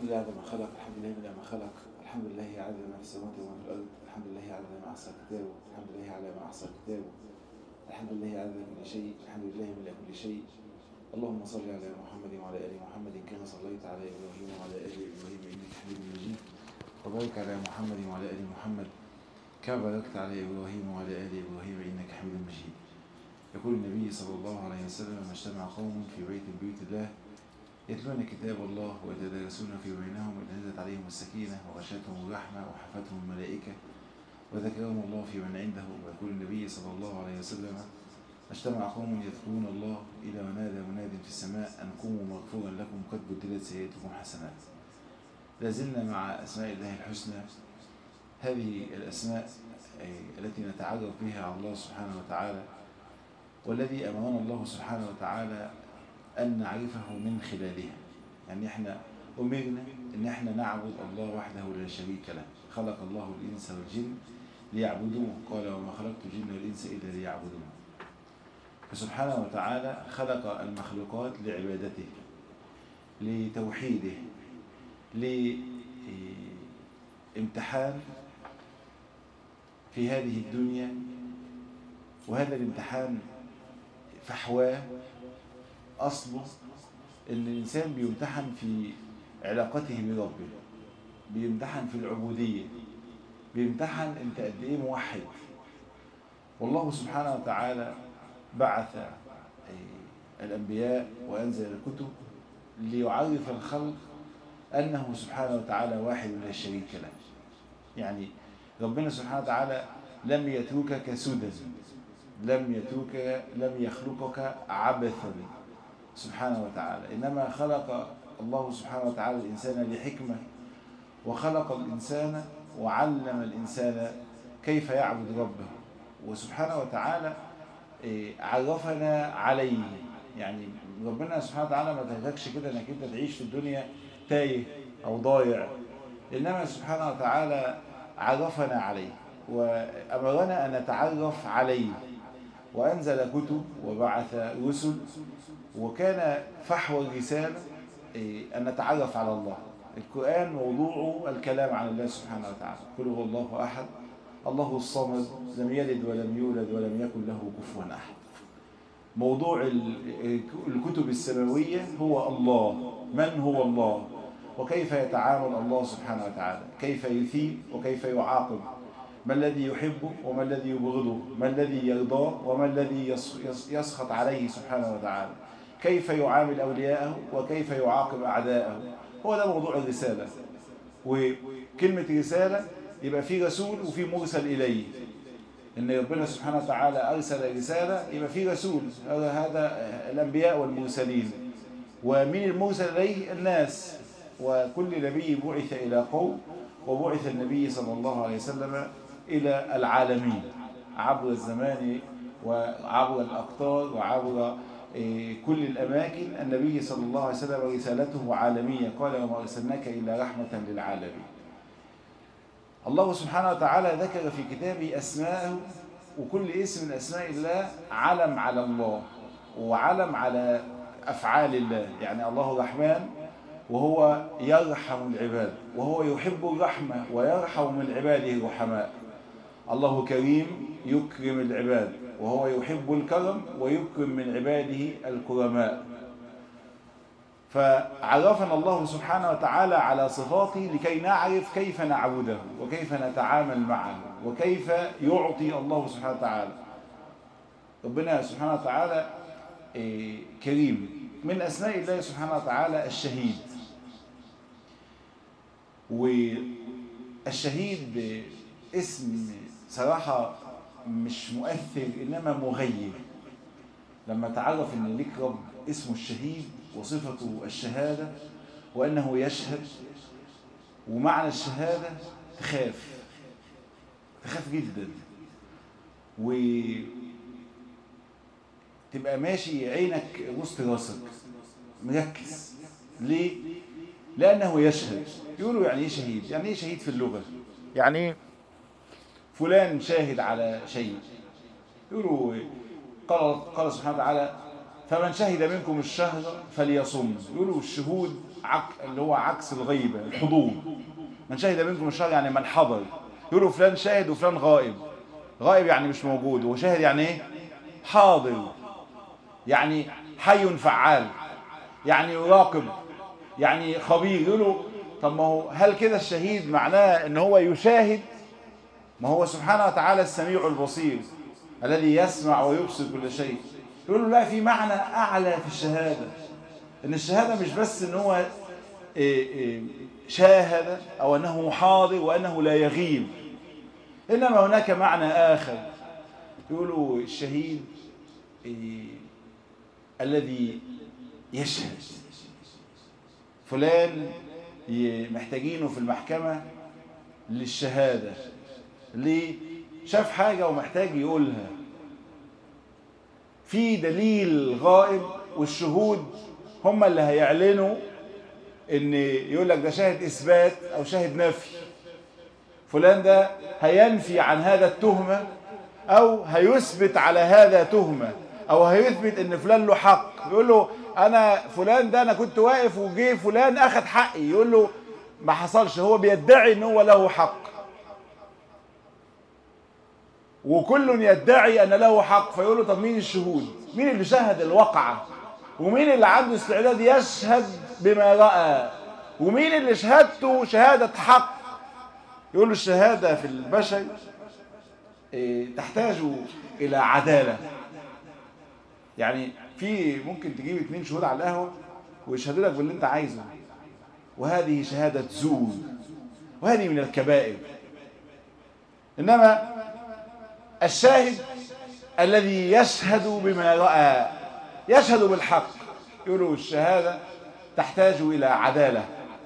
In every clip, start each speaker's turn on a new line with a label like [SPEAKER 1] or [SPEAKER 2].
[SPEAKER 1] لله عدد ما خلق الحمد لله من ما خلق الحمد لله عدد ما في السماوات وما في الأرض الحمد لله عدد ما أحصى كتابه الحمد لله عدد ما أحصى كتابه الحمد لله عدد كل شيء الحمد لله من كل شيء اللهم صل على محمد وعلى آل محمد كما صليت على إبراهيم وعلى آل إبراهيم إنك حميد مجيد وبارك على محمد وعلى آل محمد كما باركت على إبراهيم وعلى آل إبراهيم إنك حميد مجيد يقول النبي صلى الله عليه وسلم ما اجتمع قوم في بيت بيوت الله يتلون كتاب الله ويتدارسون في بينهم نزلت عليهم السكينة وغشتهم الرحمة وحفتهم الملائكة وذكرهم الله في من عنده ويقول النبي صلى الله عليه وسلم اجتمع قوم يذكرون الله إلى ونادى مناد في السماء أن قوموا مغفورا لكم قد بدلت سيئاتكم حسنات لازلنا مع أسماء الله الحسنى هذه الأسماء التي نتعرف بها على الله سبحانه وتعالى والذي أمرنا الله سبحانه وتعالى أن نعرفه من خلالها يعني احنا أمرنا أن احنا نعبد الله وحده لا شريك له خلق الله الإنس والجن ليعبدوه قال وما خلقت الجن والإنس إلا ليعبدون فسبحانه وتعالى خلق المخلوقات لعبادته لتوحيده لامتحان في هذه الدنيا وهذا الامتحان فحواه أصله أن الإنسان بيمتحن في علاقته بربه بيمتحن في العبودية بيمتحن أنت قد إيه موحد والله سبحانه وتعالى بعث الأنبياء وأنزل الكتب ليعرف الخلق أنه سبحانه وتعالى واحد لا شريك له يعني ربنا سبحانه وتعالى لم يتركك سدى لم يترك لم يخلقك عبثا سبحانه وتعالى إنما خلق الله سبحانه وتعالى الإنسان لحكمة وخلق الإنسان وعلم الإنسان كيف يعبد ربه وسبحانه وتعالى عرفنا عليه يعني ربنا سبحانه وتعالى ما تهتكش كده انك انت تعيش في الدنيا تايه او ضايع انما سبحانه وتعالى عرفنا عليه وامرنا ان نتعرف عليه وانزل كتب وبعث رسل وكان فحوى الرسالة أن نتعرف على الله القرآن موضوعه الكلام عن الله سبحانه وتعالى قل هو الله أحد الله الصمد لم يلد ولم يولد ولم يكن له كفوا أحد موضوع الكتب السماوية هو الله من هو الله وكيف يتعامل الله سبحانه وتعالى كيف يثيب وكيف يعاقب ما الذي يحبه وما الذي يبغضه ما الذي يرضاه وما الذي يسخط عليه سبحانه وتعالى كيف يعامل أولياءه وكيف يعاقب أعداءه هو ده موضوع الرسالة وكلمة رسالة يبقى في رسول وفي مرسل إليه إن ربنا سبحانه وتعالى أرسل رسالة يبقى في رسول هذا الأنبياء والمرسلين ومن المرسل إليه الناس وكل نبي بعث إلى قوم وبعث النبي صلى الله عليه وسلم إلى العالمين عبر الزمان وعبر الأقطار وعبر كل الأماكن النبي صلى الله عليه وسلم رسالته عالمية قال وما أرسلناك إلا رحمة للعالمين الله سبحانه وتعالى ذكر في كتابه أسماءه وكل اسم من أسماء الله علم على الله وعلم على أفعال الله يعني الله رحمن وهو يرحم العباد وهو يحب الرحمة ويرحم من عباده الرحماء الله كريم يكرم العباد وهو يحب الكرم ويكرم من عباده الكرماء فعرفنا الله سبحانه وتعالى على صفاته لكي نعرف كيف نعبده وكيف نتعامل معه وكيف يعطي الله سبحانه وتعالى ربنا سبحانه وتعالى كريم من أسماء الله سبحانه وتعالى الشهيد والشهيد اسم صراحة مش مؤثر إنما مغير لما تعرف إن ليك رب اسمه الشهيد وصفته الشهادة وأنه يشهد ومعنى الشهادة تخاف تخاف جدا وتبقى ماشي عينك وسط راسك مركز ليه؟ لأنه يشهد يقولوا يعني ايه شهيد يعني ايه شهيد في اللغة يعني ايه فلان شاهد على شيء يقولوا قال قال سبحانه وتعالى فمن شهد منكم الشهر فليصم يقولوا الشهود عك اللي هو عكس الغيبة الحضور من شهد منكم الشهر يعني من حضر يقولوا فلان شاهد وفلان غائب غائب يعني مش موجود وشاهد يعني ايه حاضر يعني حي فعال يعني يراقب يعني خبير يقولوا طب ما هو هل كده الشهيد معناه ان هو يشاهد ما هو سبحانه وتعالى السميع البصير الذي يسمع ويبصر كل شيء يقولوا لا في معنى اعلى في الشهاده ان الشهاده مش بس ان هو إيه إيه شاهد او انه حاضر وانه لا يغيب انما هناك معنى اخر يقولوا الشهيد إيه الذي يشهد فلان محتاجينه في المحكمة للشهادة ليه؟ شاف حاجة ومحتاج يقولها في دليل غائب والشهود هم اللي هيعلنوا ان يقول لك ده شاهد اثبات او شاهد نفي فلان ده هينفي عن هذا التهمة او هيثبت على هذا تهمة او هيثبت ان فلان له حق يقول له انا فلان ده انا كنت واقف وجه فلان اخذ حقي يقول له ما حصلش هو بيدعي ان هو له حق وكل يدعي ان له حق فيقول له طب مين الشهود مين اللي شهد الواقعه ومين اللي عنده استعداد يشهد بما راى ومين اللي شهادته شهاده حق يقول له الشهاده في البشر تحتاج الى عداله يعني في ممكن تجيب اثنين شهود على القهوه ويشهدوا لك باللي انت عايزه وهذه شهاده زور وهذه من الكبائر انما الشاهد الذي يشهد بما راى يشهد بالحق يقولوا الشهاده تحتاج الى عداله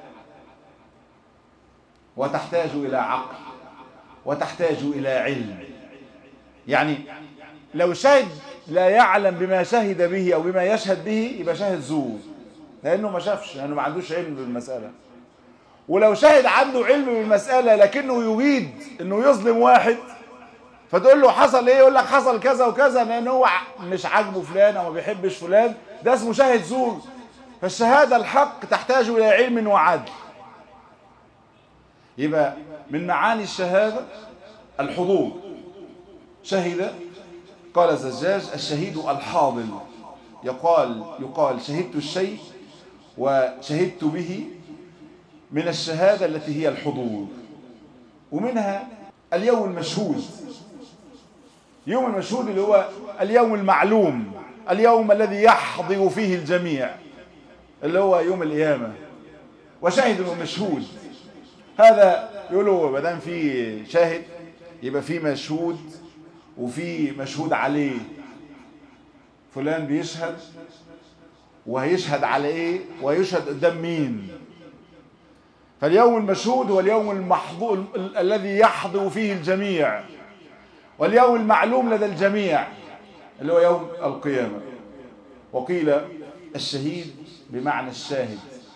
[SPEAKER 1] وتحتاج الى عقل وتحتاج الى علم يعني لو شاهد لا يعلم بما شهد به او بما يشهد به يبقى شاهد زور لانه ما شافش لانه ما عندوش علم بالمساله ولو شاهد عنده علم بالمساله لكنه يريد انه يظلم واحد فتقول له حصل ايه يقول لك حصل كذا وكذا لان هو مش عاجبه فلان او ما بيحبش فلان ده اسمه شاهد زور فالشهاده الحق تحتاج الى علم وعدل يبقى من معاني الشهاده الحضور شهد قال الزجاج الشهيد الحاضر يقال يقال شهدت الشيء وشهدت به من الشهادة التي هي الحضور ومنها اليوم المشهود يوم المشهود اللي هو اليوم المعلوم اليوم الذي يحضر فيه الجميع اللي هو يوم القيامة وشاهد ومشهود هذا يقولوا ما دام في شاهد يبقى في مشهود وفي مشهود عليه فلان بيشهد وهيشهد على ايه وهيشهد قدام مين فاليوم المشهود هو اليوم المحظور الذي يحضر فيه الجميع واليوم المعلوم لدى الجميع اللي هو يوم القيامة وقيل الشهيد بمعنى الشاهد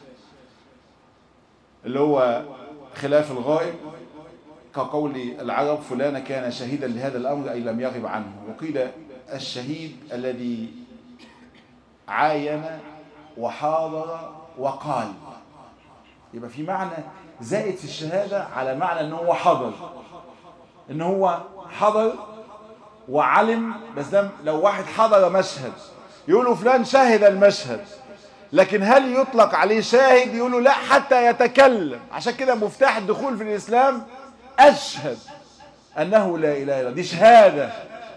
[SPEAKER 1] اللي هو خلاف الغائب كقول العرب فلان كان شهيدا لهذا الأمر أي لم يغب عنه وقيل الشهيد الذي عاين وحاضر وقال يبقى في معنى زائد في الشهادة على معنى ان هو حضر ان هو حضر وعلم بس ده لو واحد حضر مشهد يقولوا فلان شهد المشهد لكن هل يطلق عليه شاهد يقولوا لا حتى يتكلم عشان كده مفتاح الدخول في الإسلام أشهد أنه لا إله إلا الله دي شهادة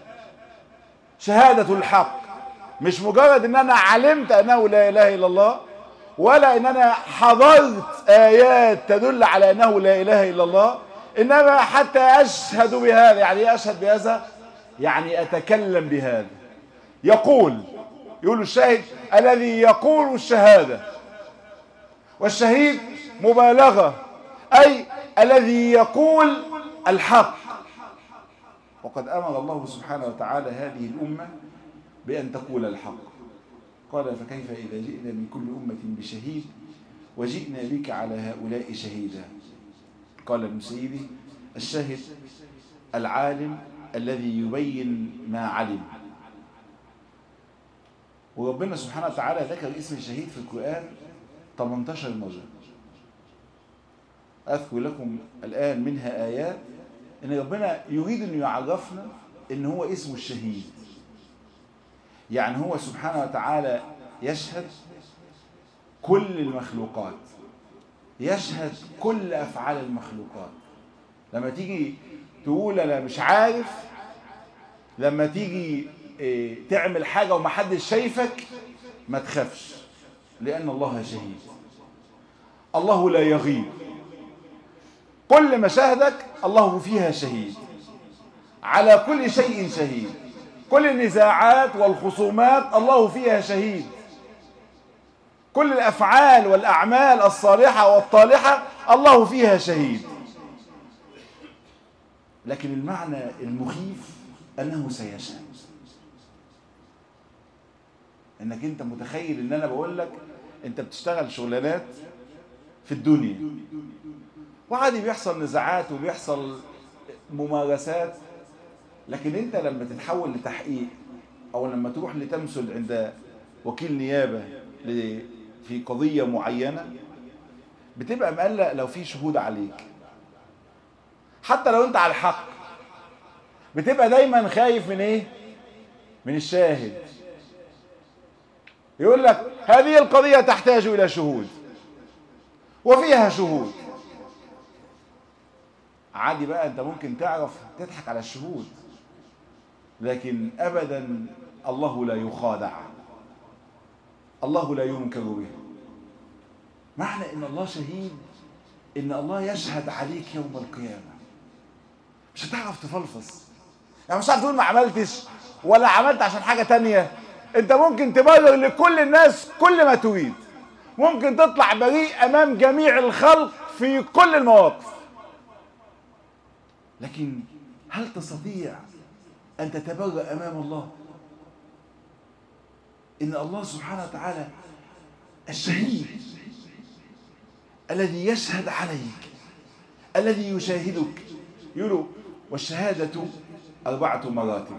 [SPEAKER 1] شهادة الحق مش مجرد ان انا علمت انه لا اله الا الله ولا ان انا حضرت ايات تدل على انه لا اله الا الله انما حتى اشهد بهذا يعني ايه اشهد بهذا يعني اتكلم بهذا يقول يقول الشاهد الذي يقول الشهاده والشهيد مبالغه اي الذي يقول الحق وقد امر الله سبحانه وتعالى هذه الامه بأن تقول الحق قال فكيف إذا جئنا من كل أمة بشهيد وجئنا بك على هؤلاء شهيدا قال المسيدي الشاهد العالم الذي يبين ما علم وربنا سبحانه وتعالى ذكر اسم الشهيد في القرآن 18 مرة أذكر لكم الآن منها آيات إن ربنا يريد أن يعرفنا إن هو اسمه الشهيد يعني هو سبحانه وتعالى يشهد كل المخلوقات يشهد كل أفعال المخلوقات لما تيجي تقول أنا مش عارف لما تيجي إيه، تعمل حاجة ومحدش شايفك ما تخافش لأن الله شهيد الله لا يغيب كل مشاهدك الله فيها شهيد على كل شيء شهيد كل النزاعات والخصومات الله فيها شهيد كل الأفعال والأعمال الصالحة والطالحة الله فيها شهيد لكن المعنى المخيف أنه سيشهد انك انت متخيل ان انا بقول لك انت بتشتغل شغلانات في الدنيا وعادي بيحصل نزاعات وبيحصل ممارسات لكن انت لما تتحول لتحقيق او لما تروح لتمثل عند وكيل نيابة ل- في قضية معينة بتبقى مقلق لو في شهود عليك حتى لو انت على الحق بتبقى دايما خايف من ايه من الشاهد يقول لك هذه القضية تحتاج إلى شهود وفيها شهود عادي بقى أنت ممكن تعرف تضحك على الشهود لكن أبدا الله لا يخادع الله لا ينكر به معنى إن الله شهيد إن الله يشهد عليك يوم القيامة مش هتعرف تفلفص يعني مش هتعرف تقول ما عملتش ولا عملت عشان حاجة تانية انت ممكن تبرر لكل الناس كل ما تريد ممكن تطلع بريء امام جميع الخلق في كل المواقف لكن هل تستطيع ان تتبرأ امام الله ان الله سبحانه وتعالى الشهيد الذي يشهد عليك الذي يشاهدك يقولوا والشهادة أربعة مراتب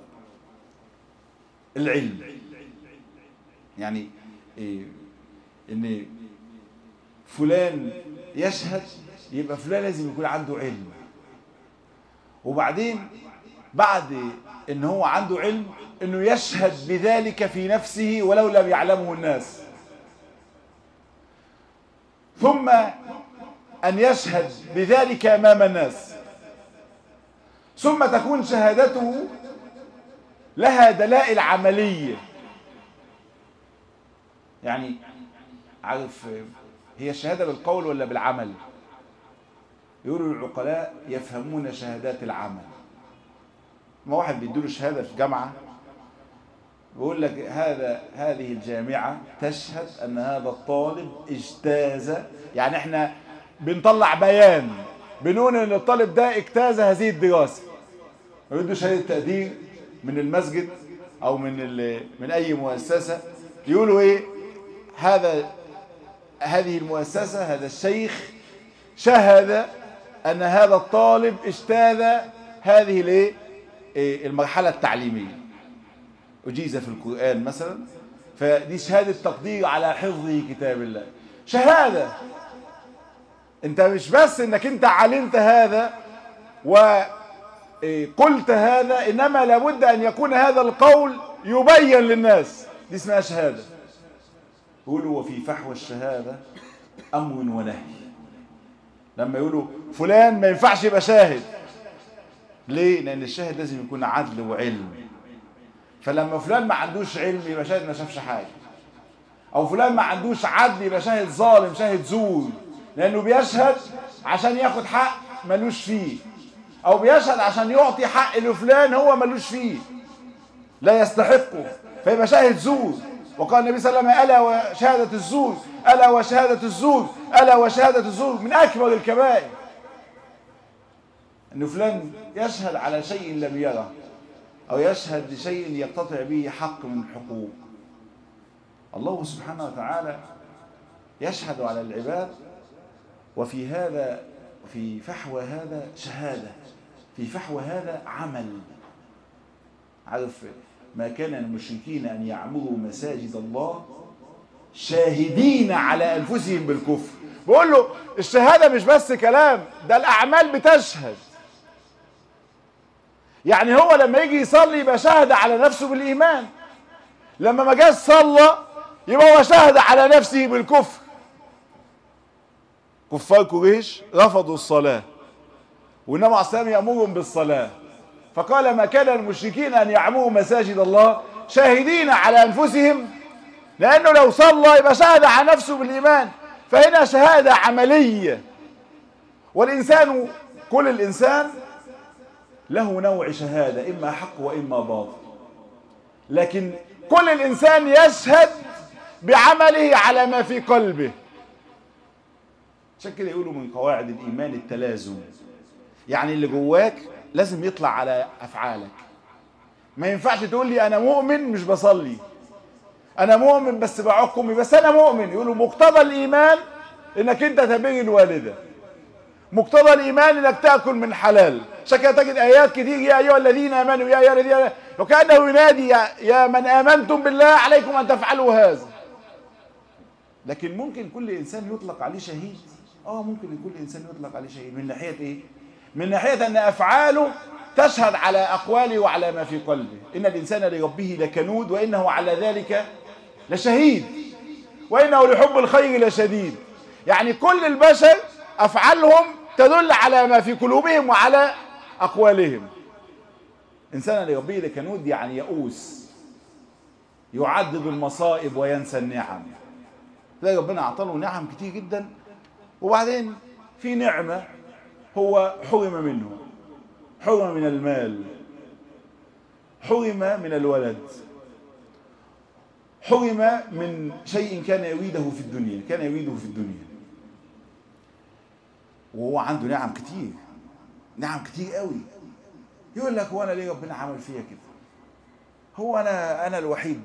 [SPEAKER 1] العلم يعني إيه ان فلان يشهد يبقى فلان لازم يكون عنده علم وبعدين بعد ان هو عنده علم انه يشهد بذلك في نفسه ولو لم يعلمه الناس ثم ان يشهد بذلك امام الناس ثم تكون شهادته لها دلائل عملية يعني عارف هي الشهادة بالقول ولا بالعمل يقولوا العقلاء يفهمون شهادات العمل ما واحد بيدوله شهادة في جامعة بيقول لك هذا هذه الجامعة تشهد أن هذا الطالب اجتاز يعني احنا بنطلع بيان بنقول ان الطالب ده اجتاز هذه الدراسة ويدوا شهادة تقدير من المسجد او من ال- من اي مؤسسة يقولوا ايه هذا هذه المؤسسة هذا الشيخ شهد ان هذا الطالب اجتاز هذه الايه إيه المرحلة التعليمية أجيز في القرآن مثلا فدي شهادة تقدير على حفظه كتاب الله شهادة انت مش بس انك انت علمت هذا وقلت هذا انما لابد ان يكون هذا القول يبين للناس دي اسمها شهادة يقولوا وفي فحوى الشهادة امر ونهي لما يقولوا فلان ما ينفعش يبقى شاهد ليه لان الشاهد لازم يكون عدل وعلم فلما فلان ما عندوش علم يبقى شاهد ما شافش حاجه او فلان ما عندوش عدل يبقى شاهد ظالم شاهد زور لانه بيشهد عشان ياخد حق ملوش فيه او بيشهد عشان يعطي حق لفلان هو ملوش فيه لا يستحقه فيبقى شاهد زور وقال النبي صلى الله عليه وسلم الا وشهاده الزور الا وشهاده الزور الا وشهاده الزور من اكبر الكبائر ان فلان يشهد على شيء لم يره او يشهد لشيء يقتطع به حق من الحقوق الله سبحانه وتعالى يشهد على العباد وفي هذا في فحوى هذا شهادة في فحوى هذا عمل عارف ما كان المشركين أن يعمروا مساجد الله شاهدين على انفسهم بالكفر بقول له الشهاده مش بس كلام ده الاعمال بتشهد يعني هو لما يجي يصلي يبقى شهد على نفسه بالايمان لما ما جاش صلى يبقى هو شهد على نفسه بالكفر كفار قريش رفضوا الصلاه والنبي عليه الصلاه والسلام يامرهم بالصلاه فقال ما كان المشركين ان يعمروا مساجد الله شاهدين على انفسهم لانه لو صلى يبقى شهد على نفسه بالايمان فهنا شهاده عمليه والانسان كل الانسان له نوع شهاده اما حق واما باطل لكن كل الانسان يشهد بعمله على ما في قلبه عشان كده يقولوا من قواعد الايمان التلازم يعني اللي جواك لازم يطلع على افعالك ما ينفعش تقول لي انا مؤمن مش بصلي انا مؤمن بس بعق امي بس انا مؤمن يقولوا مقتضى الايمان انك انت تبر الوالده مقتضى الايمان انك تاكل من حلال عشان كده تجد ايات كتير يا ايها الذين امنوا يا ايها الذين آمنوا وكانه ينادي يا, يا من امنتم بالله عليكم ان تفعلوا هذا لكن ممكن كل انسان يطلق عليه شهيد اه ممكن كل انسان يطلق عليه شهيد من ناحيه ايه من ناحيه ان افعاله تشهد على اقواله وعلى ما في قلبه ان الانسان لربه لكنود وانه على ذلك لشهيد وانه لحب الخير لشديد يعني كل البشر افعالهم تدل على ما في قلوبهم وعلى اقوالهم انسان لربه لكنود يعني يئوس يعدد المصائب وينسى النعم تلاقي ربنا اعطاه نعم كتير جدا وبعدين في نعمه هو حرم منه حرم من المال حرم من الولد حرم من شيء كان يريده في الدنيا كان يريده في الدنيا وهو عنده نعم كتير نعم كتير قوي يقول لك هو انا ليه ربنا عمل فيا كده هو انا انا الوحيد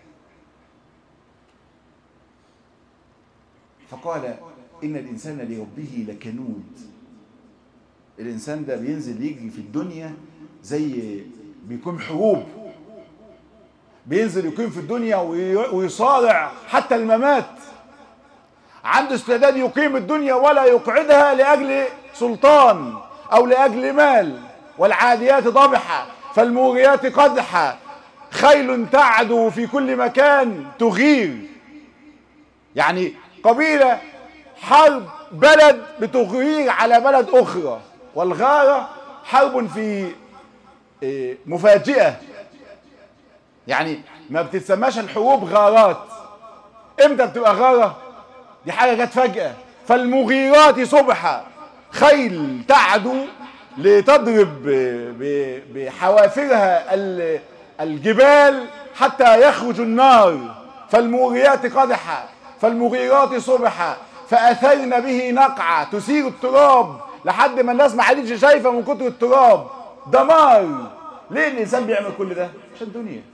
[SPEAKER 1] فقال ان الانسان لربه لكنود الانسان ده بينزل يجري في الدنيا زي بيكون حروب بينزل يقيم في الدنيا ويصارع حتى الممات عنده استعداد يقيم الدنيا ولا يقعدها لاجل سلطان او لاجل مال والعاديات ضبحا فالموريات قدحا خيل تعدو في كل مكان تغير يعني قبيله حرب بلد بتغير على بلد اخرى والغاره حرب في مفاجئه يعني ما بتتسماش الحروب غارات امتى بتبقى غاره دي حاجه جت فجاه فالمغيرات صبحا خيل تعدو لتضرب بحوافرها الجبال حتى يخرج النار فالموريات قدحا فالمغيرات صبحا فاثرن به نقعه تثير التراب لحد ما الناس ما عادتش شايفه من كتر التراب دمار ليه الانسان بيعمل كل ده عشان دنيا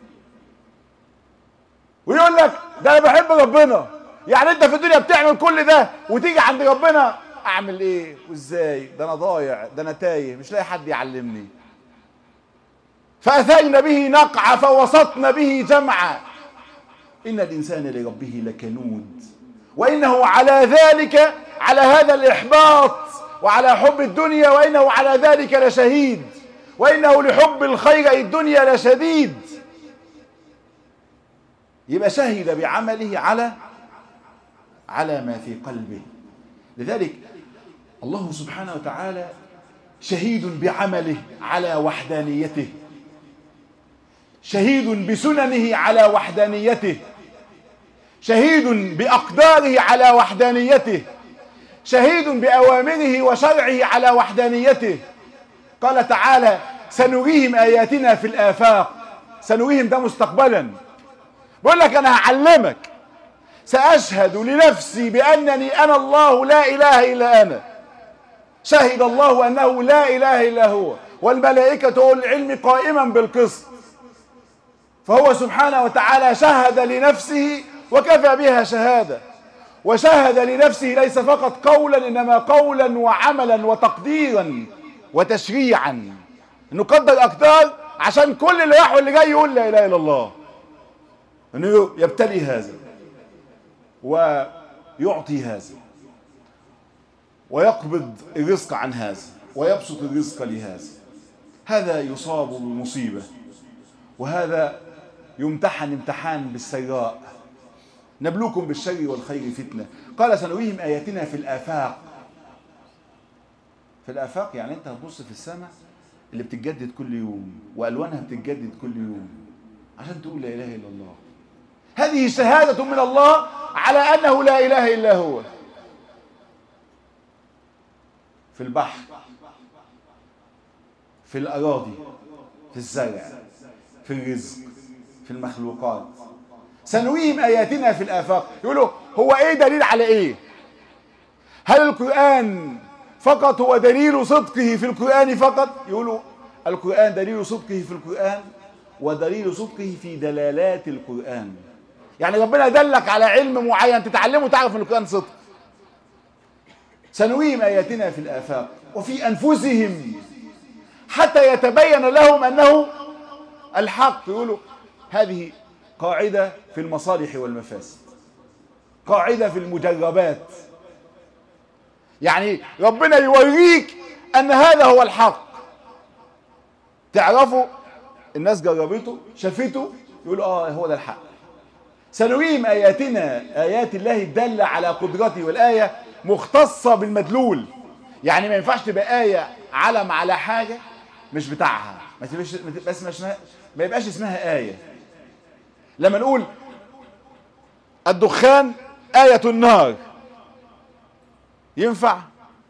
[SPEAKER 1] ويقول لك ده انا بحب ربنا يعني انت في الدنيا بتعمل كل ده وتيجي عند ربنا اعمل ايه وازاي ده انا ضايع ده انا تايه مش لاقي حد يعلمني فاثرن به نقعه فوسطن به جمعا ان الانسان لربه لكنود وانه على ذلك على هذا الاحباط وعلى حب الدنيا وانه على ذلك لشهيد وانه لحب الخير اي الدنيا لشديد يبقى شهد بعمله على على ما في قلبه لذلك الله سبحانه وتعالى شهيد بعمله على وحدانيته شهيد بسننه على وحدانيته شهيد باقداره على وحدانيته شهيد باوامره وشرعه على وحدانيته قال تعالى سنريهم اياتنا في الافاق سنريهم ده مستقبلا بقول لك انا هعلمك ساشهد لنفسي بانني انا الله لا اله الا انا شهد الله انه لا اله الا هو والملائكه والعلم قائما بالقسط فهو سبحانه وتعالى شهد لنفسه وكفى بها شهاده وشهد لنفسه ليس فقط قولا انما قولا وعملا وتقديرا وتشريعا انه قدر اقدار عشان كل اللي راح واللي جاي يقول لا اله الا الله انه يبتلي هذا ويعطي هذا ويقبض الرزق عن هذا ويبسط الرزق لهذا هذا يصاب بمصيبة وهذا يمتحن امتحان بالسراء نبلوكم بالشر والخير فتنة قال سنريهم آياتنا في الآفاق في الآفاق يعني أنت هتبص في السماء اللي بتتجدد كل يوم وألوانها بتتجدد كل يوم عشان تقول لا إله إلا الله هذه شهادة من الله على أنه لا إله إلا هو في البحر في الأراضي في الزرع في الرزق في المخلوقات سنريهم آياتنا في الآفاق يقولوا هو إيه دليل على إيه هل القرآن فقط هو دليل صدقه في القرآن فقط يقولوا القرآن دليل صدقه في القرآن ودليل صدقه في دلالات القرآن يعني ربنا دلك على علم معين تتعلمه تعرف ان القرآن صدق سنريهم آياتنا في الآفاق وفي أنفسهم حتى يتبين لهم أنه الحق يقولوا هذه قاعدة في المصالح والمفاسد قاعدة في المجربات يعني ربنا يوريك أن هذا هو الحق تعرفوا الناس جربته شافته يقولوا اه هو ده الحق سنريهم آياتنا آيات الله الدالة على قدرته والآية مختصة بالمدلول يعني ما ينفعش تبقى آية علم على حاجة مش بتاعها ما تبقاش ما تبقاش اسمها ما يبقاش اسمها آية لما نقول الدخان آية النار ينفع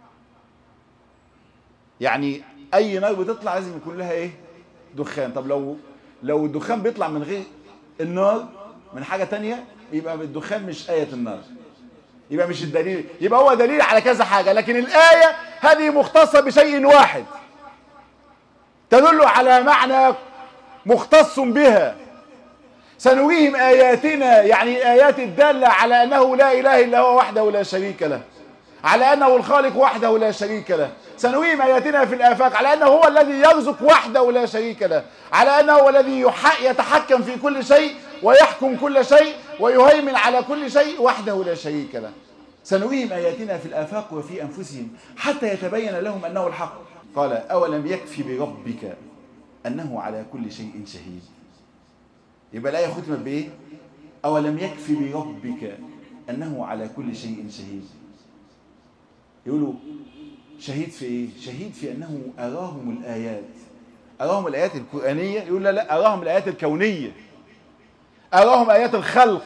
[SPEAKER 1] يعني أي نار بتطلع لازم يكون لها إيه دخان طب لو لو الدخان بيطلع من غير النار من حاجة تانية يبقى الدخان مش آية النار يبقى مش الدليل يبقى هو دليل على كذا حاجة لكن الآية هذه مختصة بشيء واحد تدل على معنى مختص بها سنريهم آياتنا يعني الآيات الدالة على أنه لا إله إلا هو وحده لا شريك له على أنه الخالق وحده لا شريك له سنريهم آياتنا في الآفاق على أنه هو الذي يرزق وحده لا شريك له على أنه هو الذي يتحكم في كل شيء ويحكم كل شيء ويهيمن على كل شيء وحده لا شريك له سنريهم آياتنا في الآفاق وفي أنفسهم حتى يتبين لهم أنه الحق قال أولم يكفي بربك أنه على كل شيء شهيد يبقى الآية ختمت بإيه أولم يكفي بربك أنه على كل شيء شهيد يقولوا شهيد في إيه شهيد في أنه أراهم الآيات أراهم الآيات القرآنية يقول لا لا أراهم الآيات الكونية أراهم آيات الخلق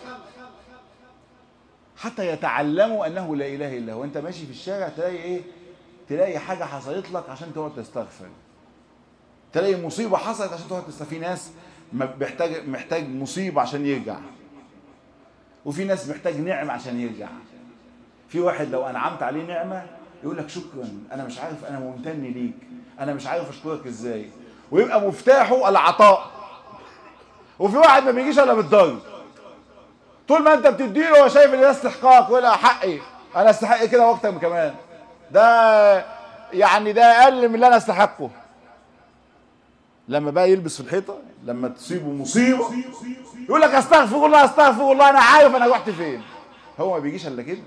[SPEAKER 1] حتى يتعلموا أنه لا إله إلا هو أنت ماشي في الشارع تلاقي إيه تلاقي حاجة حصلت لك عشان تقعد تستغفر تلاقي مصيبة حصلت عشان تقعد تستغفر في ناس محتاج محتاج مصيبة عشان يرجع وفي ناس محتاج نعمة عشان يرجع في واحد لو أنعمت عليه نعمة يقول لك شكرا أنا مش عارف أنا ممتن ليك أنا مش عارف أشكرك إزاي ويبقى مفتاحه العطاء وفي واحد ما بيجيش إلا بالضرب طول ما أنت بتديله هو شايف إن ده استحقاق يقول حقي أنا أستحق كده وأكتر كمان ده يعني ده أقل من اللي أنا أستحقه لما بقى يلبس في الحيطة لما تصيبه مصيبة يقول لك استغفر الله استغفر الله انا عارف انا رحت فين هو ما بيجيش الا كده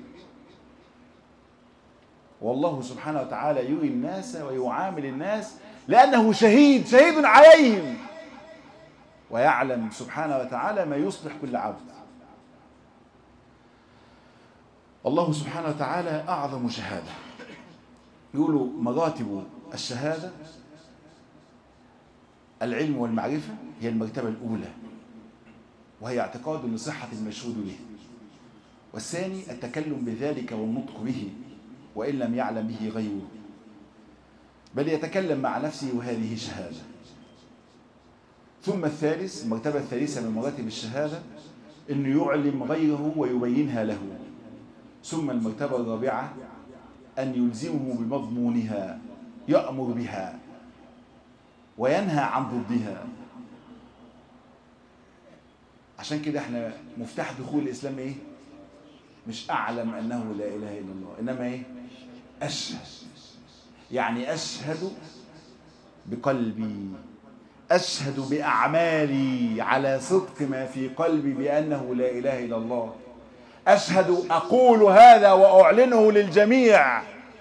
[SPEAKER 1] والله سبحانه وتعالى يري الناس ويعامل الناس لأنه شهيد شهيد عليهم ويعلم سبحانه وتعالى ما يصلح كل عبد الله سبحانه وتعالى أعظم شهادة يقولوا مراتب الشهادة العلم والمعرفة هي المرتبة الأولى وهي اعتقاد لصحة المشهود به والثاني التكلم بذلك والنطق به وإن لم يعلم به غيره بل يتكلم مع نفسه وهذه شهادة ثم الثالث المرتبة الثالثة من مراتب الشهادة أنه يعلم غيره ويبينها له ثم المرتبة الرابعة أن يلزمه بمضمونها يأمر بها وينهى عن ضدها عشان كده احنا مفتاح دخول الإسلام ايه مش أعلم أنه لا إله إلا الله إنما ايه أشهد يعني أشهد بقلبي أشهد بأعمالي على صدق ما في قلبي بأنه لا إله إلا الله أشهد أقول هذا وأعلنه للجميع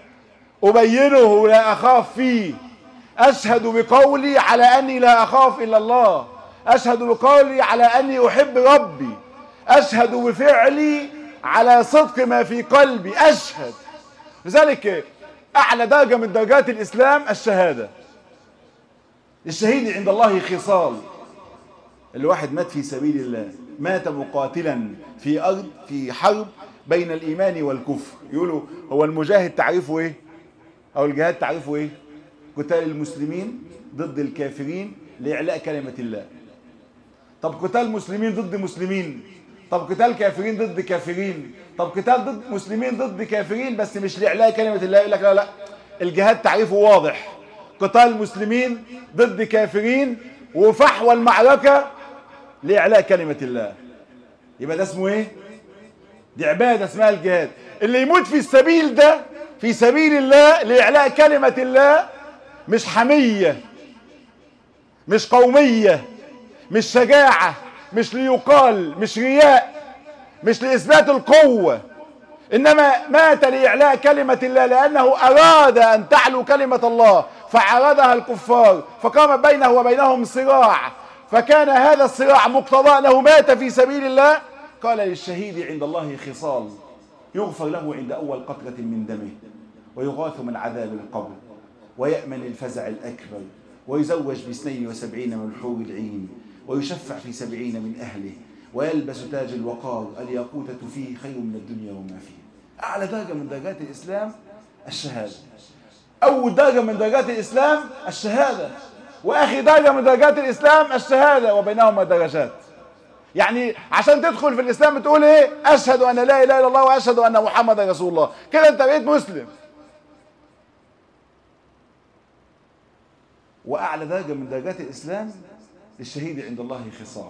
[SPEAKER 1] أبينه لا أخاف فيه أشهد بقولي على أني لا أخاف إلا الله أشهد بقولي على أني أحب ربي أشهد بفعلي على صدق ما في قلبي أشهد لذلك أعلى درجة من درجات الإسلام الشهادة الشهيد عند الله خصال الواحد مات في سبيل الله مات مقاتلا في أرض في حرب بين الإيمان والكفر يقولوا هو المجاهد تعريفه إيه أو الجهاد تعريفه إيه قتال المسلمين ضد الكافرين لإعلاء كلمة الله طب قتال مسلمين ضد مسلمين طب قتال كافرين ضد كافرين طب قتال ضد مسلمين ضد كافرين بس مش لإعلاء كلمة الله يقول لك لا لا الجهاد تعريفه واضح قتال مسلمين ضد كافرين وفحوى المعركة لإعلاء كلمة الله يبقى ده اسمه ايه دي عبادة اسمها الجهاد اللي يموت في السبيل ده في سبيل الله لإعلاء كلمة الله مش حمية مش قومية مش شجاعة مش ليقال مش رياء مش لإثبات القوة إنما مات لإعلاء كلمة الله لأنه أراد أن تعلو كلمة الله فعرضها الكفار فقام بينه وبينهم صراع فكان هذا الصراع مقتضى أنه مات في سبيل الله قال للشهيد عند الله خصال يغفر له عند أول قطرة من دمه ويغاث من عذاب القبر ويأمن الفزع الأكبر ويزوج باثنين وسبعين من حور العين ويشفع في سبعين من أهله ويلبس تاج الوقار الياقوتة فيه خير من الدنيا وما فيها أعلى درجة من درجات الإسلام الشهادة أول درجة من درجات الإسلام الشهادة وآخر درجة من درجات الإسلام الشهادة وبينهما درجات يعني عشان تدخل في الإسلام بتقول إيه أشهد أن لا إله إلا الله وأشهد أن محمد رسول الله كده أنت بقيت مسلم وأعلى درجة من درجات الإسلام للشهيد عند الله خصال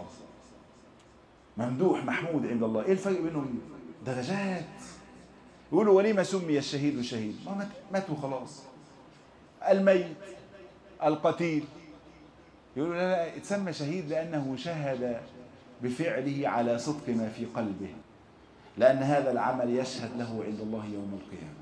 [SPEAKER 1] ممدوح محمود عند الله إيه الفرق بينهم درجات يقولوا وليه ما سمي الشهيد شهيد ما مات ماتوا خلاص الميت القتيل يقولوا لا لا اتسمى شهيد لأنه شهد بفعله على صدق ما في قلبه لأن هذا العمل يشهد له عند الله يوم القيامة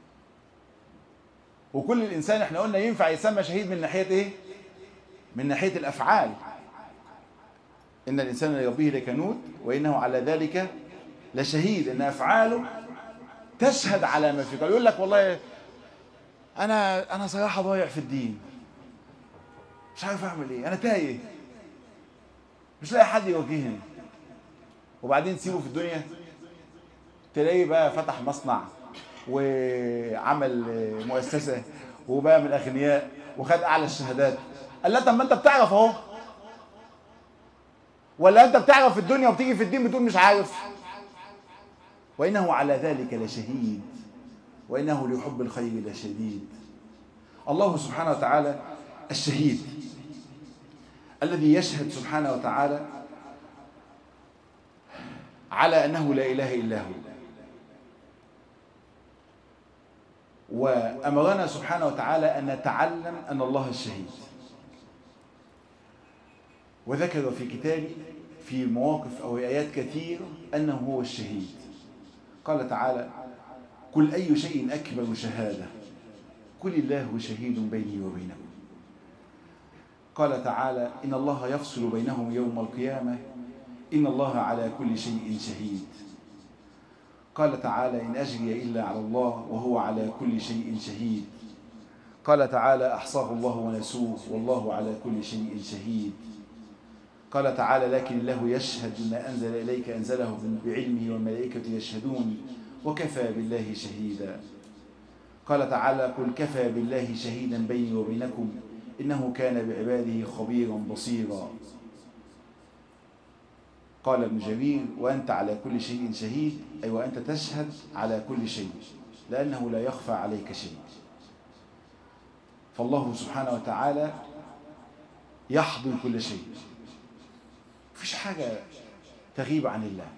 [SPEAKER 1] وكل الإنسان احنا قلنا ينفع يسمى شهيد من ناحية ايه من ناحية الأفعال إن الإنسان لربه لكنود وإنه على ذلك لشهيد إن أفعاله تشهد على ما في قلبه يقول لك والله أنا أنا صراحة ضايع في الدين مش عارف أعمل إيه أنا تايه مش لاقي حد يوجهني وبعدين تسيبه في الدنيا تلاقيه بقى فتح مصنع وعمل مؤسسة وبقى من الأغنياء وخد أعلى الشهادات قال لا طب ما أنت بتعرف أهو ولا أنت بتعرف في الدنيا وبتيجي في الدين بتقول مش عارف وإنه على ذلك لشهيد وإنه لحب الخير لشديد الله سبحانه وتعالى الشهيد الذي يشهد سبحانه وتعالى على أنه لا إله إلا هو وأمرنا سبحانه وتعالى أن نتعلم أن الله الشهيد وذكر في كتابه في مواقف أو آيات كثيرة أنه هو الشهيد قال تعالى قل أي شيء أكبر شهادة قل الله شهيد بيني وبينكم قال تعالى إن الله يفصل بينهم يوم القيامة إن الله على كل شيء شهيد قال تعالى إن أجري إلا على الله وهو على كل شيء شهيد قال تعالى أحصاه الله ونسوه والله على كل شيء شهيد قال تعالى لكن الله يشهد ما أنزل إليك أنزله بعلمه والملائكة يشهدون وكفى بالله شهيدا قال تعالى قل كفى بالله شهيدا بيني وبينكم إنه كان بعباده خبيرا بصيرا قال ابن جرير وأنت على كل شيء شهيد أي وأنت تشهد على كل شيء لأنه لا يخفى عليك شيء فالله سبحانه وتعالى يحضر كل شيء مفيش حاجة تغيب عن الله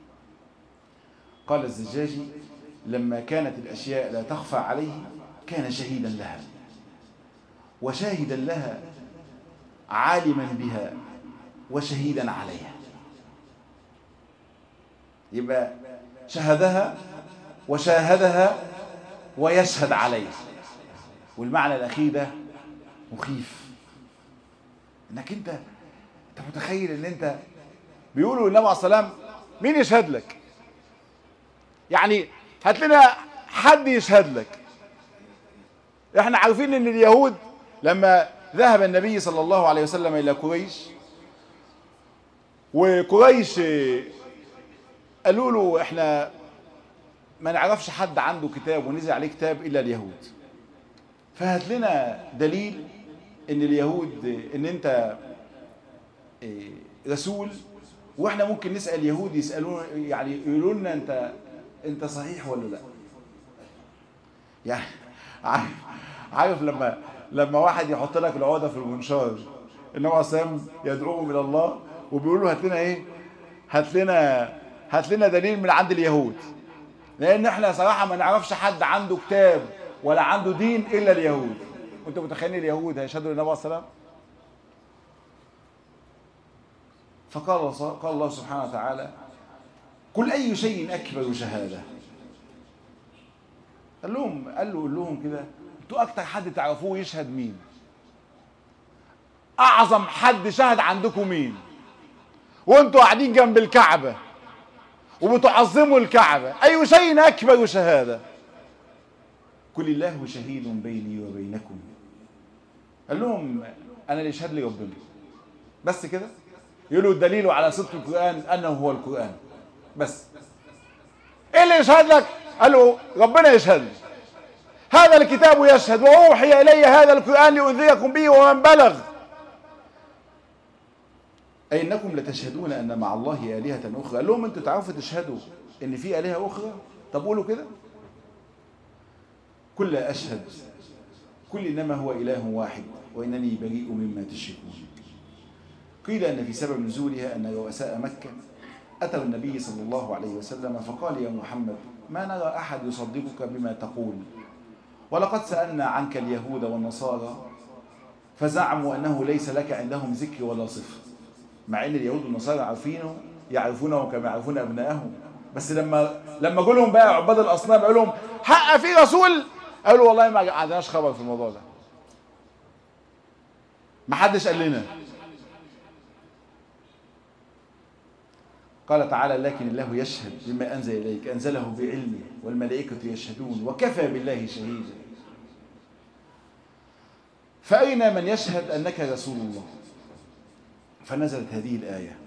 [SPEAKER 1] قال الزجاجي لما كانت الأشياء لا تخفى عليه كان شهيدا لها وشاهدا لها عالما بها وشهيدا عليها يبقى شهدها وشاهدها ويشهد عليها والمعنى الأخير ده مخيف انك انت انت متخيل ان انت بيقولوا النبي عليه السلام مين يشهد لك يعني هات لنا حد يشهد لك احنا عارفين ان اليهود لما ذهب النبي صلى الله عليه وسلم الى قريش وقريش قالوا له احنا ما نعرفش حد عنده كتاب ونزل عليه كتاب الا اليهود فهات لنا دليل ان اليهود ان انت رسول واحنا ممكن نسال يهود يسالون يعني يقولوا لنا انت انت صحيح ولا لا يعني عارف عارف لما لما واحد يحط لك العقده في المنشار النبي عليه السلام يدعوهم الى الله وبيقول له هات لنا ايه هات لنا هات لنا دليل من عند اليهود لان احنا صراحه ما نعرفش حد عنده كتاب ولا عنده دين الا اليهود وانت متخيل اليهود هيشهدوا للنبي عليه السلام فقال قال الله سبحانه وتعالى قل اي شيء اكبر شهاده قال لهم قال له قول لهم كده انتوا اكتر حد تعرفوه يشهد مين اعظم حد شهد عندكم مين وانتوا قاعدين جنب الكعبه وبتعظموا الكعبه اي شيء اكبر شهاده قل الله شهيد بيني وبينكم قال لهم انا اللي يشهد لي ربنا بس كده يقولوا الدليل على صدق القران انه هو القران بس ايه اللي يشهد لك قال له ربنا يشهد لي هذا الكتاب يشهد واوحي الي هذا القران لانذركم به ومن بلغ أي إنكم لتشهدون أن مع الله آلهة أخرى قال لهم أنتوا تعرفوا تشهدوا إن في آلهة أخرى طب قولوا كده كل أشهد كل إنما هو إله واحد وإنني بريء مما تشركون قيل أن في سبب نزولها أن رؤساء مكة أتوا النبي صلى الله عليه وسلم فقال يا محمد ما نرى أحد يصدقك بما تقول ولقد سألنا عنك اليهود والنصارى فزعموا أنه ليس لك عندهم ذكر ولا صفر مع ان اليهود والنصارى عارفينه يعرفونه كما يعرفون ابنائهم بس لما لما جوا لهم بقى عباد الاصنام قالوا لهم حق في رسول قالوا والله ما عندناش خبر في الموضوع ده ما حدش قال لنا قال تعالى لكن الله يشهد بما انزل اليك انزله بعلمه والملائكه يشهدون وكفى بالله شهيدا فاين من يشهد انك رسول الله فنزلت هذه الآية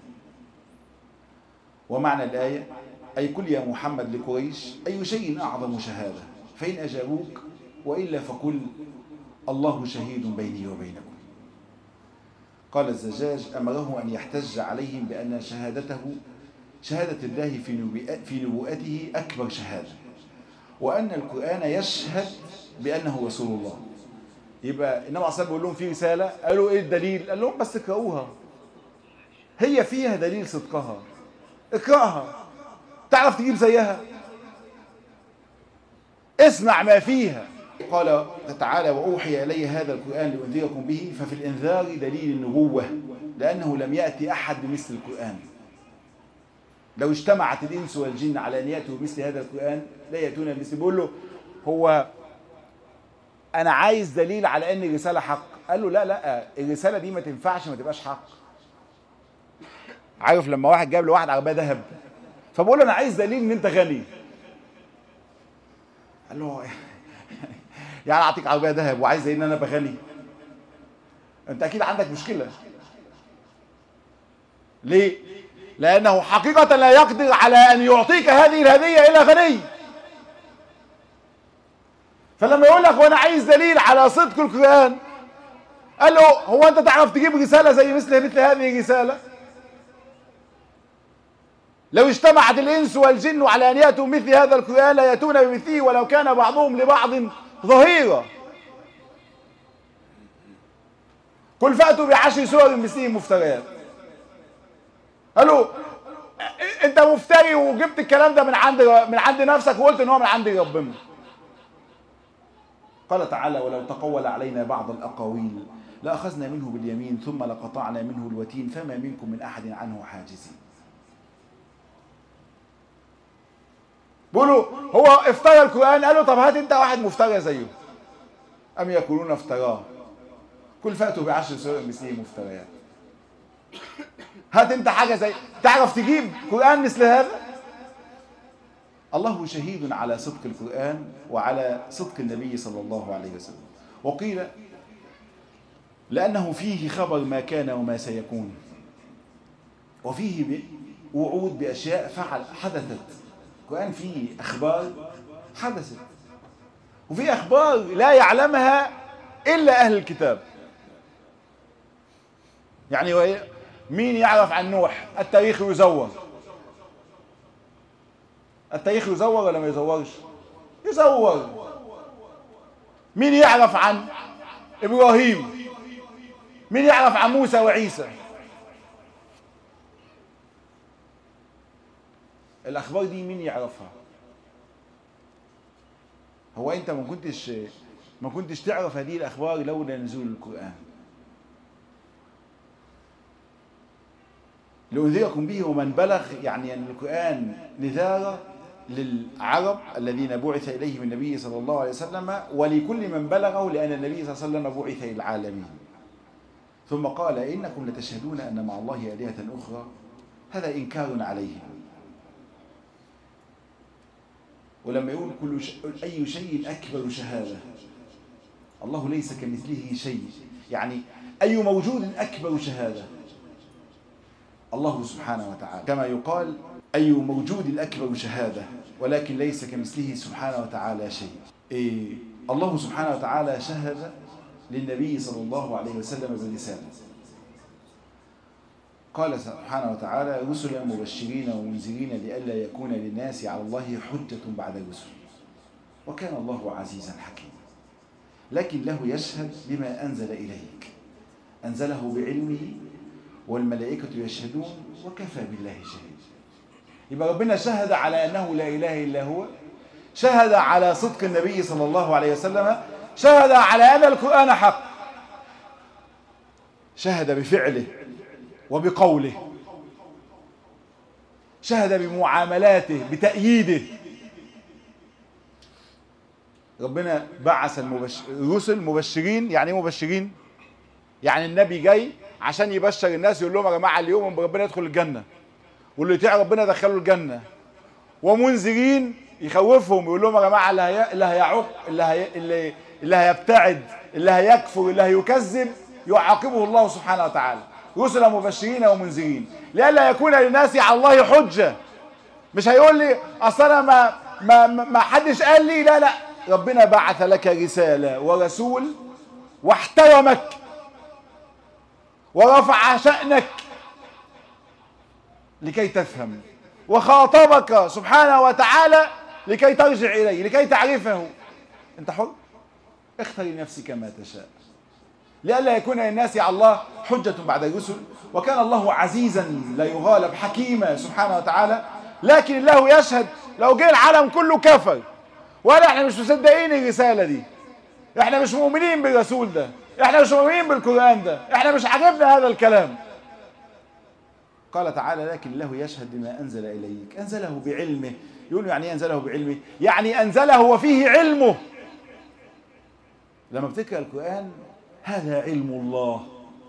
[SPEAKER 1] ومعنى الآية أي كل يا محمد لقريش أي شيء أعظم شهادة فإن أجابوك وإلا فقل الله شهيد بيني وبينكم قال الزجاج أمره أن يحتج عليهم بأن شهادته شهادة الله في في نبوءته أكبر شهادة وأن القرآن يشهد بأنه رسول الله يبقى النبي عليه الصلاة بيقول لهم في رسالة قالوا إيه الدليل؟ قال لهم بس اقرأوها هي فيها دليل صدقها اقرأها تعرف تجيب زيها اسمع ما فيها قال تعالى وأوحي إلي هذا القرآن لأنذركم به ففي الإنذار دليل النبوة لأنه لم يأتي أحد بمثل القرآن لو اجتمعت الإنس والجن على أن يأتوا بمثل هذا القرآن لا يأتون بمثل بيقول له هو أنا عايز دليل على أن الرسالة حق قال له لا لا الرسالة دي ما تنفعش ما تبقاش حق عارف لما واحد جاب لواحد عربيه ذهب فبقول له انا عايز دليل ان انت غني قال له يعني اعطيك عربيه ذهب وعايز ان انا بغني انت اكيد عندك مشكله ليه لانه حقيقه لا يقدر على ان يعطيك هذه الهديه الا غني فلما يقول لك وانا عايز دليل على صدق القران قال له هو انت تعرف تجيب رساله زي مثل مثل هذه الرساله لو اجتمعت الإنس والجن على أن يأتوا مثل هذا القرآن لا يأتون بمثله ولو كان بعضهم لبعض ظهيرا قل فأتوا بعشر سور مثله مفتريات قالوا انت مفتري وجبت الكلام ده من عند من عند نفسك وقلت ان هو من عند ربنا قال تعالى ولو تقول علينا بعض الاقاويل لاخذنا منه باليمين ثم لقطعنا منه الوتين فما منكم من احد عنه حاجزين بيقولوا هو افترى القرآن قالوا طب هات انت واحد مفترى زيه أم يقولون افتراه كل فأتوا بعشر سور مثله مفتريات هات انت حاجة زي تعرف تجيب قرآن مثل هذا الله شهيد على صدق القرآن وعلى صدق النبي صلى الله عليه وسلم وقيل لأنه فيه خبر ما كان وما سيكون وفيه وعود بأشياء فعل حدثت القرآن فيه أخبار حدثت وفي أخبار لا يعلمها إلا أهل الكتاب يعني مين يعرف عن نوح التاريخ يزور التاريخ يزور ولا ما يزورش يزور مين يعرف عن إبراهيم مين يعرف عن موسى وعيسى الأخبار دي مين يعرفها هو أنت ما كنتش ما كنتش تعرف هذه الأخبار لولا نزول القرآن لأنذركم به ومن بلغ يعني أن القرآن نذارة للعرب الذين بعث إليهم النبي صلى الله عليه وسلم ولكل من بلغه لأن النبي صلى الله عليه وسلم بعث للعالمين ثم قال إنكم لتشهدون أن مع الله آلهة أخرى هذا إنكار عليهم ولما يقول كل ش... أي شيء أكبر شهادة الله ليس كمثله شيء يعني أي موجود أكبر شهادة الله سبحانه وتعالى كما يقال أي موجود أكبر شهادة ولكن ليس كمثله سبحانه وتعالى شيء إيه الله سبحانه وتعالى شهد للنبي صلى الله عليه وسلم بالرسالة قال سبحانه وتعالى رسلا مبشرين ومنذرين لئلا يكون للناس على الله حجة بعد الرسل وكان الله عزيزا حكيما لكن له يشهد بما أنزل إليك أنزله بعلمه والملائكة يشهدون وكفى بالله شهيد يبقى ربنا شهد على أنه لا إله إلا هو شهد على صدق النبي صلى الله عليه وسلم شهد على أن القرآن حق شهد بفعله وبقوله شهد بمعاملاته بتأييده ربنا بعث المبشر الرسل مبشرين يعني ايه مبشرين يعني النبي جاي عشان يبشر الناس يقول لهم يا جماعه اليوم ربنا يدخل الجنه واللي يطيع ربنا يدخله الجنه ومنذرين يخوفهم يقول لهم يا جماعه اللي هي... اللي هيعق اللي هي... اللي اللي هيبتعد اللي هيكفر اللي هيكذب يعاقبه الله سبحانه وتعالى رسلا مبشرين ومنذرين لئلا يكون للناس على الله حجه مش هيقول لي اصل انا ما ما ما حدش قال لي لا لا ربنا بعث لك رساله ورسول واحترمك ورفع شأنك لكي تفهم وخاطبك سبحانه وتعالى لكي ترجع إليه لكي تعرفه أنت حر اختر لنفسك ما تشاء لئلا يكون للناس على الله حجة بعد الرسل وكان الله عزيزا لا يغالب حكيما سبحانه وتعالى لكن الله يشهد لو جه العالم كله كفر ولا احنا مش مصدقين الرسالة دي احنا مش مؤمنين بالرسول ده احنا مش مؤمنين بالقرآن ده احنا مش عاجبنا هذا الكلام قال تعالى لكن الله يشهد بما أنزل إليك أنزله بعلمه يقول يعني ايه أنزله بعلمه يعني أنزله وفيه علمه لما بتقرأ القرآن هذا علم الله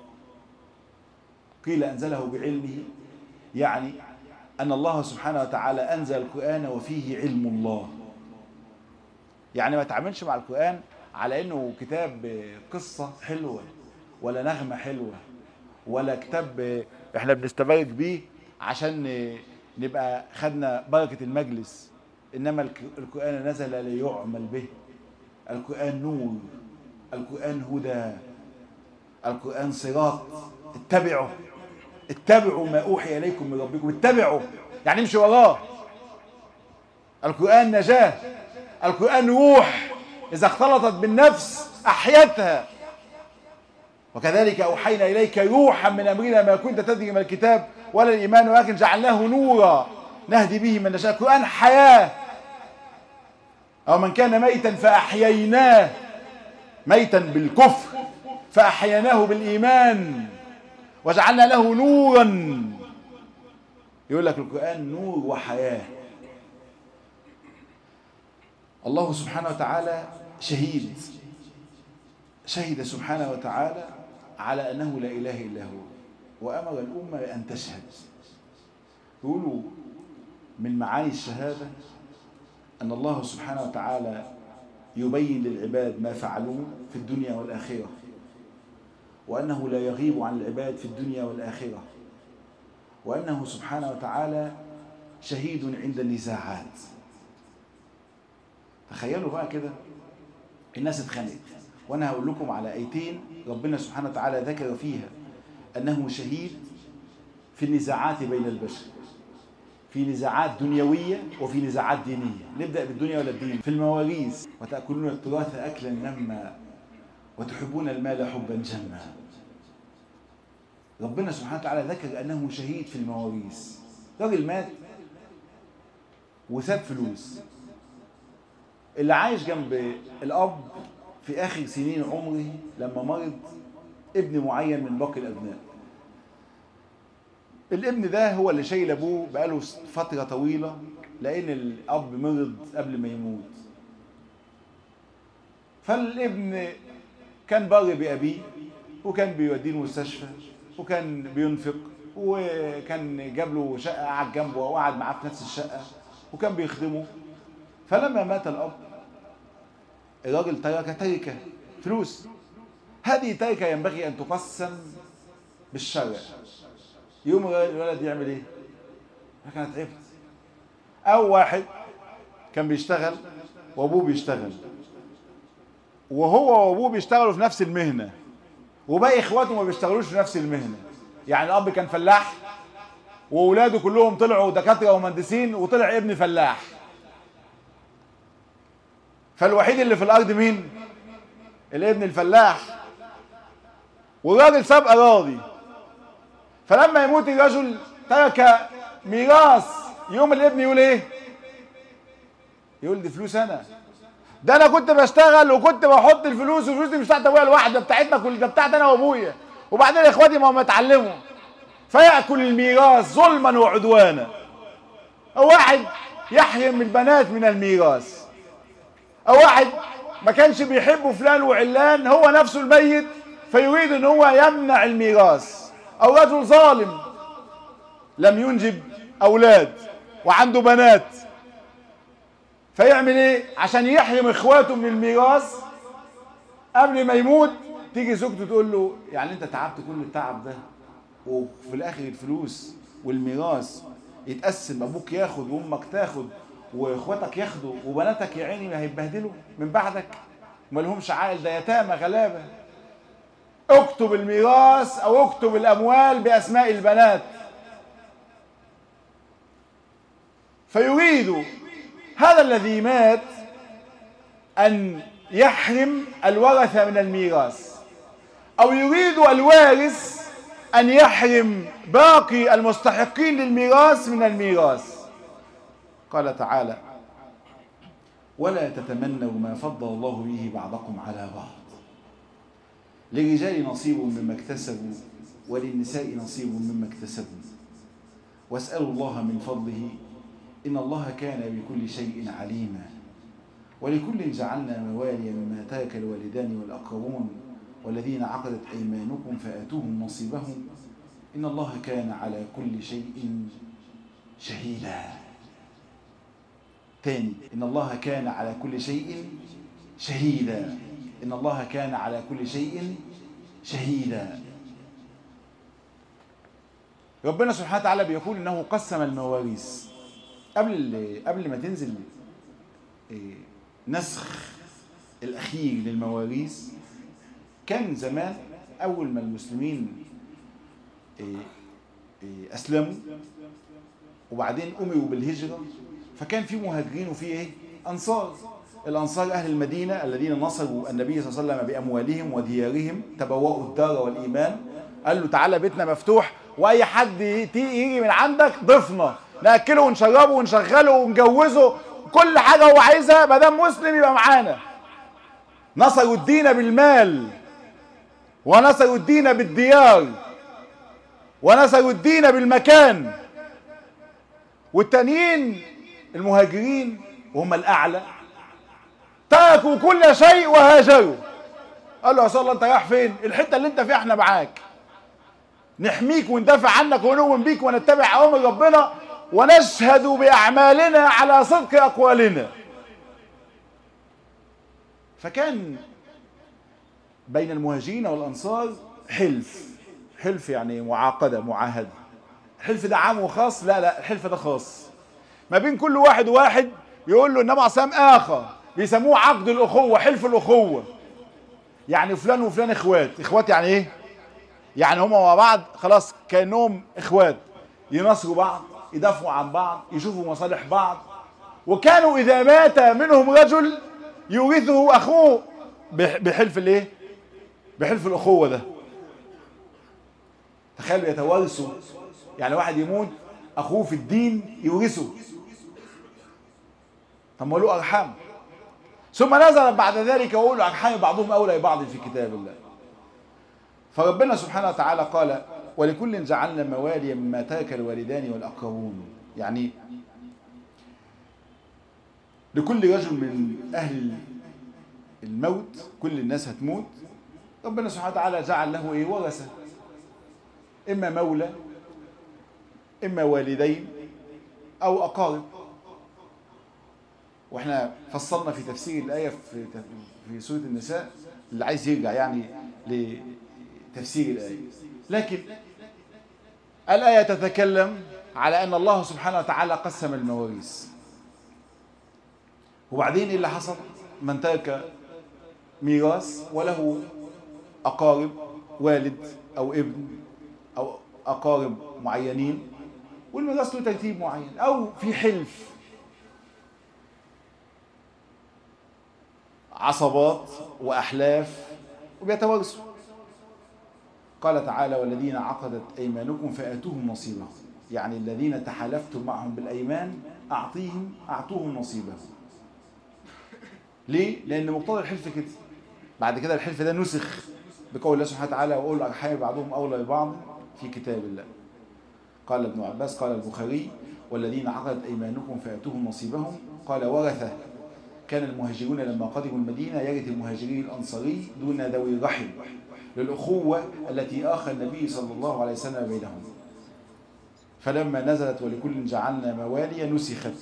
[SPEAKER 1] قيل أنزله بعلمه يعني أن الله سبحانه وتعالى أنزل القرآن وفيه علم الله يعني ما تعملش مع القرآن على انه كتاب قصة حلوة ولا نغمة حلوة ولا كتاب احنا بنستبرك بيه عشان نبقى خدنا بركة المجلس انما القرآن نزل ليعمل به القرآن نور القرآن هدى القرآن صراط اتبعوا اتبعوا ما اوحي اليكم من ربكم اتبعوا يعني امشي وراه القرآن نجاة القرآن روح إذا اختلطت بالنفس أحيتها وكذلك أوحينا إليك روحا من أمرنا ما كنت تدري من الكتاب ولا الإيمان ولكن جعلناه نورا نهدي به من نشاء القرآن حياة أو من كان ميتا فأحييناه ميتا بالكفر فأحييناه بالإيمان وجعلنا له نورا يقول لك القرآن نور وحياة الله سبحانه وتعالى شهيد شهد سبحانه وتعالى على أنه لا إله إلا هو وأمر الأمة بأن تشهد يقولوا من معاني الشهادة أن الله سبحانه وتعالى يبين للعباد ما فعلوه في الدنيا والآخرة وأنه لا يغيب عن العباد في الدنيا والآخرة وأنه سبحانه وتعالى شهيد عند النزاعات تخيلوا بقى كده الناس اتخانقت وانا هقول لكم على ايتين ربنا سبحانه وتعالى ذكر فيها انه شهيد في النزاعات بين البشر في نزاعات دنيويه وفي نزاعات دينيه نبدا بالدنيا ولا الدين في المواريث وتاكلون التراث اكلا لما وتحبون المال حبا جما ربنا سبحانه وتعالى ذكر انه شهيد في المواريث راجل مات وساب فلوس اللي عايش جنب الاب في اخر سنين عمره لما مرض ابن معين من باقي الابناء الابن ده هو اللي شايل ابوه بقاله فتره طويله لان الاب مرض قبل ما يموت فالابن كان بار بابيه وكان بيوديه المستشفى وكان بينفق وكان جاب له شقه قعد جنبه وقعد معاه في نفس الشقه وكان بيخدمه فلما مات الاب الراجل ترك تركه فلوس هذه تركه ينبغي ان تقسم بالشرع يوم الولد يعمل ايه انا تعبت او واحد كان بيشتغل وابوه بيشتغل وهو وابوه بيشتغلوا في نفس المهنه وباقي اخواته ما بيشتغلوش في نفس المهنه يعني الاب كان فلاح واولاده كلهم طلعوا دكاتره ومهندسين وطلع ابن فلاح فالوحيد اللي في الارض مين الابن الفلاح والراجل ساب اراضي فلما يموت الرجل ترك ميراث يوم الابن يقول ايه يقول دي فلوس انا ده انا كنت بشتغل وكنت بحط الفلوس والفلوس دي مش بتاعت ابويا لوحده ده بتاعتنا كل ده بتاعت انا وابويا وبعدين اخواتي ما هم اتعلموا فياكل الميراث ظلما وعدوانا او واحد يحرم البنات من الميراث او واحد ما كانش بيحب فلان وعلان هو نفسه الميت فيريد ان هو يمنع الميراث او رجل ظالم لم ينجب اولاد وعنده بنات فيعمل ايه عشان يحرم اخواته من الميراث قبل ما يموت تيجي زوجته تقول له يعني انت تعبت كل التعب ده وفي الاخر الفلوس والميراث يتقسم ابوك ياخد وامك تاخد واخواتك ياخدوا وبناتك يا عيني هيتبهدلوا من بعدك ما لهمش عائل ده يتامى غلابه اكتب الميراث او اكتب الاموال باسماء البنات فيريد هذا الذي مات ان يحرم الورثه من الميراث او يريد الوارث ان يحرم باقي المستحقين للميراث من الميراث قال تعالى ولا تتمنوا ما فضل الله به بعضكم على بعض للرجال نصيب مما اكتسبوا وللنساء نصيب مما اكتسبوا واسألوا الله من فضله إن الله كان بكل شيء عليما ولكل جعلنا موالي مما ترك الوالدان والأقربون والذين عقدت أيمانكم فآتوهم نصيبهم إن الله كان على كل شيء شهيدا تاني إن الله كان على كل شيء شهيدا إن الله كان على كل شيء شهيدا ربنا سبحانه وتعالى بيقول إنه قسم المواريث قبل قبل ما تنزل نسخ الأخير للمواريث كان زمان أول ما المسلمين أسلموا وبعدين أمروا بالهجرة فكان في مهاجرين وفي إيه؟ أنصار الأنصار أهل المدينة الذين نصروا النبي صلى الله عليه وسلم بأموالهم وديارهم تبوأوا الدار والإيمان قال له تعالى بيتنا مفتوح وأي حد يجي من عندك ضفنا ناكله ونشربه ونشغله ونجوزه كل حاجه هو عايزها ما دام مسلم يبقى معانا نصروا الدين بالمال ونصروا الدين بالديار ونصروا الدين بالمكان والتانيين المهاجرين وهم الاعلى تركوا كل شيء وهاجروا قال له يا رسول الله انت رايح فين الحته اللي انت فيها احنا معاك نحميك وندافع عنك ونؤمن بيك ونتبع اوامر ربنا ونشهد باعمالنا على صدق اقوالنا فكان بين المهاجرين والانصار حلف حلف يعني معاقده معاهده الحلف ده عام وخاص لا لا الحلف ده خاص ما بين كل واحد وواحد يقول له النبي عليه اخر بيسموه عقد الاخوه حلف الاخوه يعني فلان وفلان اخوات اخوات يعني ايه يعني هما مع بعض خلاص كانهم اخوات ينصروا بعض يدافعوا عن بعض يشوفوا مصالح بعض وكانوا اذا مات منهم رجل يورثه اخوه بحلف الايه بحلف الاخوه ده تخيلوا يتوارثوا يعني واحد يموت اخوه في الدين يورثه طب ما له ارحام ثم نزل بعد ذلك وقول ارحام بعضهم اولى ببعض في كتاب الله فربنا سبحانه وتعالى قال ولكل جعلنا مواليا مما ترك الوالدان والاقربون يعني لكل رجل من اهل الموت كل الناس هتموت ربنا سبحانه وتعالى جعل له ايه ورثه اما مولى اما والدين او اقارب واحنا فصلنا في تفسير الايه في في سوره النساء اللي عايز يرجع يعني لتفسير الايه لكن الايه تتكلم على ان الله سبحانه وتعالى قسم المواريث وبعدين ايه اللي حصل من ترك ميراث وله اقارب والد او ابن او اقارب معينين والميراث له ترتيب معين او في حلف عصبات واحلاف وبيتوارثوا قال تعالى والذين عقدت ايمانكم فاتوهم نصيبهم يعني الذين تحالفتم معهم بالايمان اعطيهم اعطوهم نصيبهم ليه لان مقتضى الحلف كده بعد كده الحلف ده نسخ بقول الله سبحانه وتعالى وقول الارحام بعضهم اولى ببعض في كتاب الله قال ابن عباس قال البخاري والذين عقدت ايمانكم فاتوهم نصيبهم قال ورثه كان المهاجرون لما قدموا المدينة يرث المهاجرين الأنصاري دون ذوي الرحم للأخوة التي آخى النبي صلى الله عليه وسلم بينهم فلما نزلت ولكل جعلنا موالي نسخت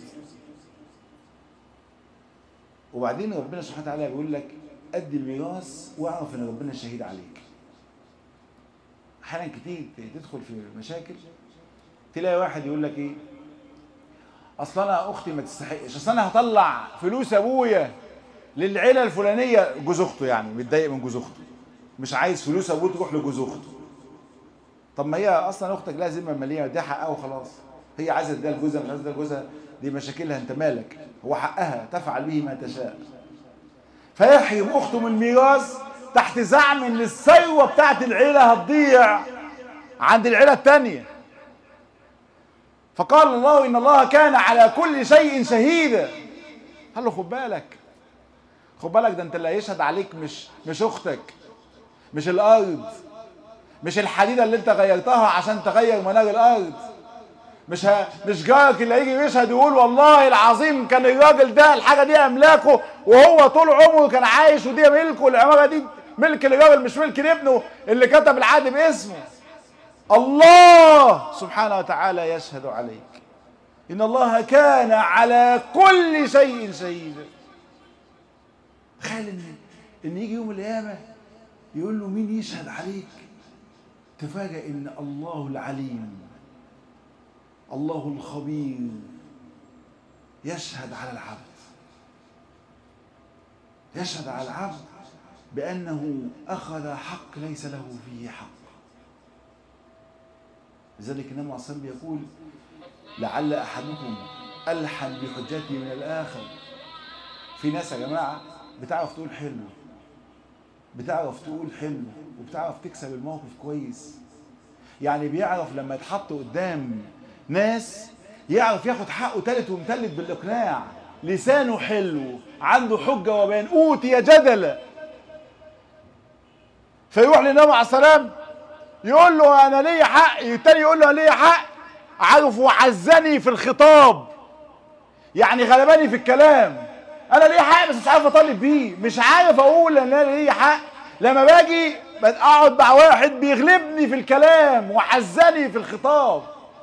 [SPEAKER 1] وبعدين ربنا سبحانه وتعالى بيقول لك أدي الميراث واعرف ان ربنا شهيد عليك احيانا كتير تدخل في مشاكل تلاقي واحد يقول لك ايه اصل انا اختي ما تستحقش اصل انا هطلع فلوس ابويا للعيله الفلانيه جوز اخته يعني متضايق من جوز اخته مش عايز فلوس ابوه تروح لجوز اخته طب ما هي اصلا اختك لها ذمه ماليه دي حقها وخلاص هي عايزه تديها لجوزها مش عايزه تديها لجوزها دي مشاكلها انت مالك هو حقها تفعل به ما تشاء فيحرم اخته من الميراث تحت زعم ان الثروه بتاعت العيله هتضيع عند العيله الثانيه فقال الله ان الله كان على كل شيء شهيدا قال له خد بالك خد بالك ده انت اللي هيشهد عليك مش مش اختك مش الارض مش الحديده اللي انت غيرتها عشان تغير منار الارض مش ه... مش جارك اللي هيجي يشهد يقول والله العظيم كان الراجل ده الحاجه دي املاكه وهو طول عمره كان عايش ودي ملكه العماره دي ملك الراجل مش ملك لابنه اللي كتب العقد باسمه الله سبحانه وتعالى يشهد عليك إن الله كان على كل شيء شهيدا تخيل إن إن يجي يوم القيامة يقول له مين يشهد عليك تفاجأ إن الله العليم الله الخبير يشهد على العبد يشهد على العبد بأنه أخذ حق ليس له فيه حق لذلك النبي عليه الصلاه يقول لعل احدكم الحن بحجته من الاخر في ناس يا جماعه بتعرف تقول حلو بتعرف تقول حلو وبتعرف تكسب الموقف كويس يعني بيعرف لما يتحط قدام ناس يعرف ياخد حقه تالت ومتلت بالاقناع لسانه حلو عنده حجه وبيان اوتي جدلا فيروح للنبي عليه السلام يقول له انا ليا حق التاني يقول له ليا حق عارف وعزني في الخطاب يعني غلباني في الكلام انا ليه حق بس مش عارف اطالب بيه مش عارف اقول ان انا ليه حق لما باجي اقعد مع واحد بيغلبني في الكلام وحزني في الخطاب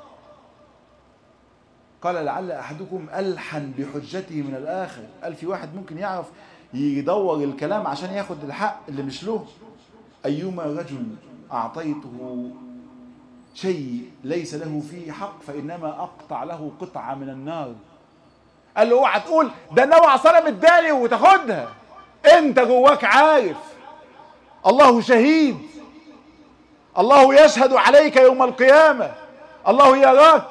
[SPEAKER 1] قال لعل احدكم الحن بحجته من الاخر قال في واحد ممكن يعرف يدور الكلام عشان ياخد الحق اللي مش له ايما رجل اعطيته شيء ليس له فيه حق فانما اقطع له قطعه من النار قال له اوعى تقول ده النبي عليه الصلاه اداني وتاخدها انت جواك عارف الله شهيد الله يشهد عليك يوم القيامه الله يراك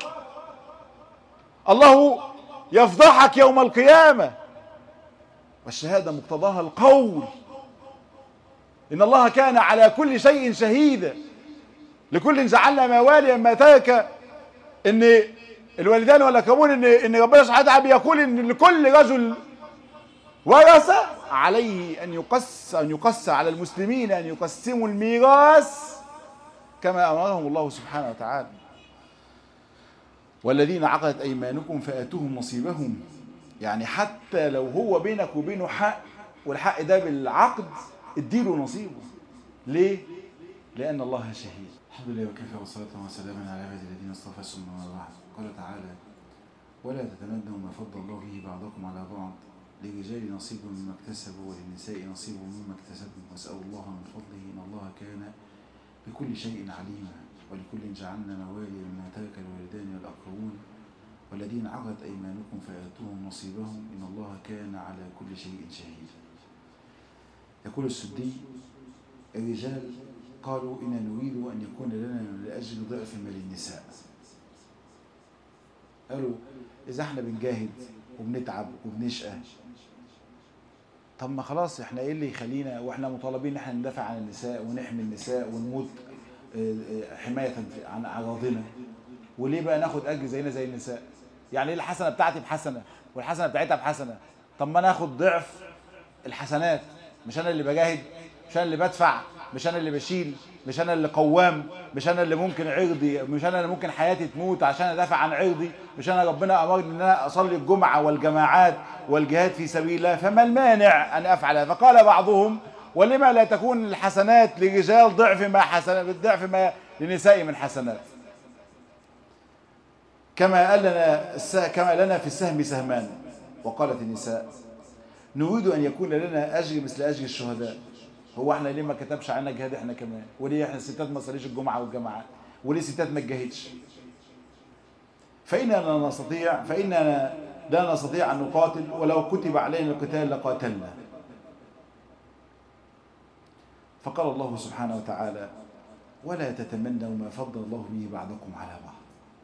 [SPEAKER 1] الله يفضحك يوم القيامه والشهاده مقتضاها القول ان الله كان على كل شيء شهيدا لكل جعلنا مواليا ما ترك ان الوالدان والاقربون ان ان ربنا سبحانه وتعالى بيقول ان لكل رجل ورث عليه ان يقص ان يقص على المسلمين ان يقسموا الميراث كما امرهم الله سبحانه وتعالى والذين عقدت ايمانكم فاتوهم نصيبهم يعني حتى لو هو بينك وبينه حق والحق ده بالعقد اديله نصيبه ليه؟ لأن الله شهيد الحمد لله وكفى وصلاة وسلاما على عباد الذين اصطفى ثم ما بعد قال تعالى ولا تتمنوا ما فضل الله به بعضكم على بعض للرجال نصيب مما اكتسبوا وللنساء نصيب مما اكتسبوا واسألوا الله من فضله إن الله كان بكل شيء عليما ولكل جعلنا موالي مما ترك الوالدان والأقربون والذين عقدت أيمانكم فآتوهم نصيبهم إن الله كان على كل شيء شهيد يقول السدي الرجال قالوا إنا نريد أن يكون لنا من الأجر ضعف ما للنساء قالوا إذا احنا بنجاهد وبنتعب وبنشقى طب ما خلاص احنا ايه اللي يخلينا واحنا مطالبين ان احنا ندافع عن النساء ونحمي النساء ونموت حماية عن أراضينا وليه بقى ناخد أجر زينا زي النساء يعني ايه الحسنة بتاعتي بحسنة والحسنة بتاعتها بحسنة طب ما انا اخد ضعف الحسنات مش انا اللي بجاهد مش انا اللي بدفع مش انا اللي بشيل مش انا اللي قوام مش انا اللي ممكن عرضي مش انا اللي ممكن حياتي تموت عشان ادافع عن عرضي مش انا ربنا امرني ان انا اصلي الجمعه والجماعات والجهاد في سبيل الله فما المانع ان افعل هذا فقال بعضهم ولما لا تكون الحسنات لرجال ضعف ما حسنات ضعف ما لنساء من حسنات كما قال لنا كما لنا في السهم سهمان وقالت النساء نريد ان يكون لنا اجر مثل اجر الشهداء هو احنا ليه ما كتبش عنا جهاد احنا كمان وليه احنا الستات ما صليش الجمعه والجماعات وليه الستات ما تجاهدش فاننا لا نستطيع فاننا لا نستطيع ان نقاتل ولو كتب علينا القتال لقاتلنا فقال الله سبحانه وتعالى ولا تتمنوا ما فضل الله به بعضكم على بعض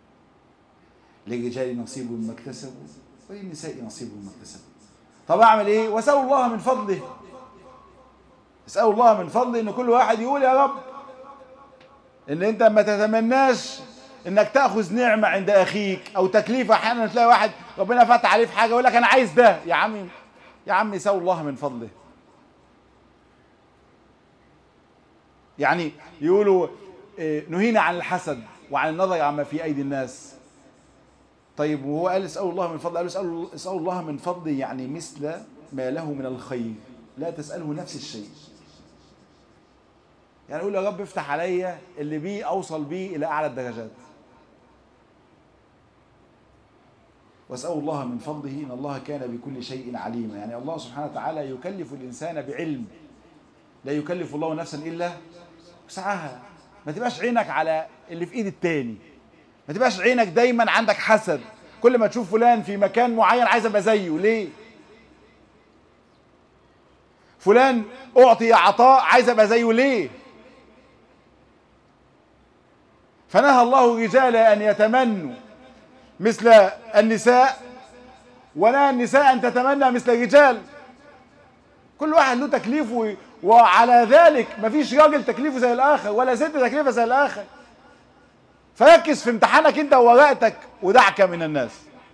[SPEAKER 1] للرجال نصيب مما اكتسبوا وللنساء نصيب مما اكتسبوا طب اعمل ايه واسالوا الله من فضله اسالوا الله من فضله ان كل واحد يقول يا رب ان انت ما تتمناش انك تاخذ نعمه عند اخيك او تكليف احيانا تلاقي واحد ربنا فتح عليه في حاجه يقول لك انا عايز ده يا عمي يا عمي اسالوا الله من فضله يعني يقولوا نهينا عن الحسد وعن النظر عما في ايدي الناس طيب وهو قال اسالوا الله من فضله قالوا اسالوا اسالوا الله من فضله يعني مثل ما له من الخير لا تساله نفس الشيء يعني يقول يا رب افتح عليا اللي بيه اوصل بيه الى اعلى الدرجات واسالوا الله من فضله ان الله كان بكل شيء عليما يعني الله سبحانه وتعالى يكلف الانسان بعلم لا يكلف الله نفسا الا وسعها ما تبقاش عينك على اللي في ايد التاني ما تبقاش عينك دايما عندك حسد كل ما تشوف فلان في مكان معين عايز ابقى زيه ليه فلان اعطي عطاء عايز ابقى زيه ليه فنهى الله الرجال ان يتمنوا مثل النساء ونهى النساء ان تتمنى مثل الرجال كل واحد له تكليفه وعلى ذلك مفيش راجل تكليفه زي الاخر ولا ست تكليفها زي الاخر فركز في امتحانك انت وورقتك ودعك من الناس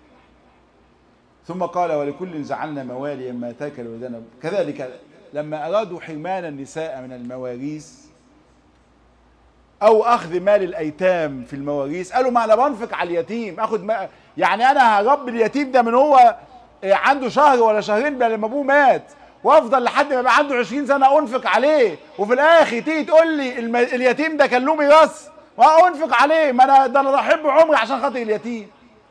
[SPEAKER 1] ثم قال ولكل جعلنا موالي ما تاكل ودنا كذلك لما ارادوا حرمان النساء من المواريث او اخذ مال الايتام في المواريث قالوا ما انا بنفق على اليتيم اخد ما يعني انا هربي اليتيم ده من هو إيه عنده شهر ولا شهرين بقى لما ابوه مات وافضل لحد ما يبقى عنده 20 سنه انفق عليه وفي الاخر تيجي تقول لي الم... اليتيم ده كان له ميراث وانفق عليه ما انا ده انا ضحيت بعمري عشان خاطر اليتيم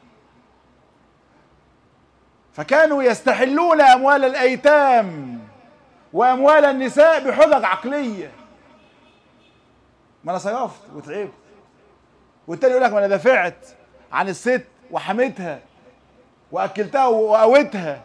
[SPEAKER 1] فكانوا يستحلون اموال الايتام واموال النساء بحجج عقليه ما انا صرفت وتعبت والتاني يقول لك ما انا دفعت عن الست وحميتها واكلتها وقويتها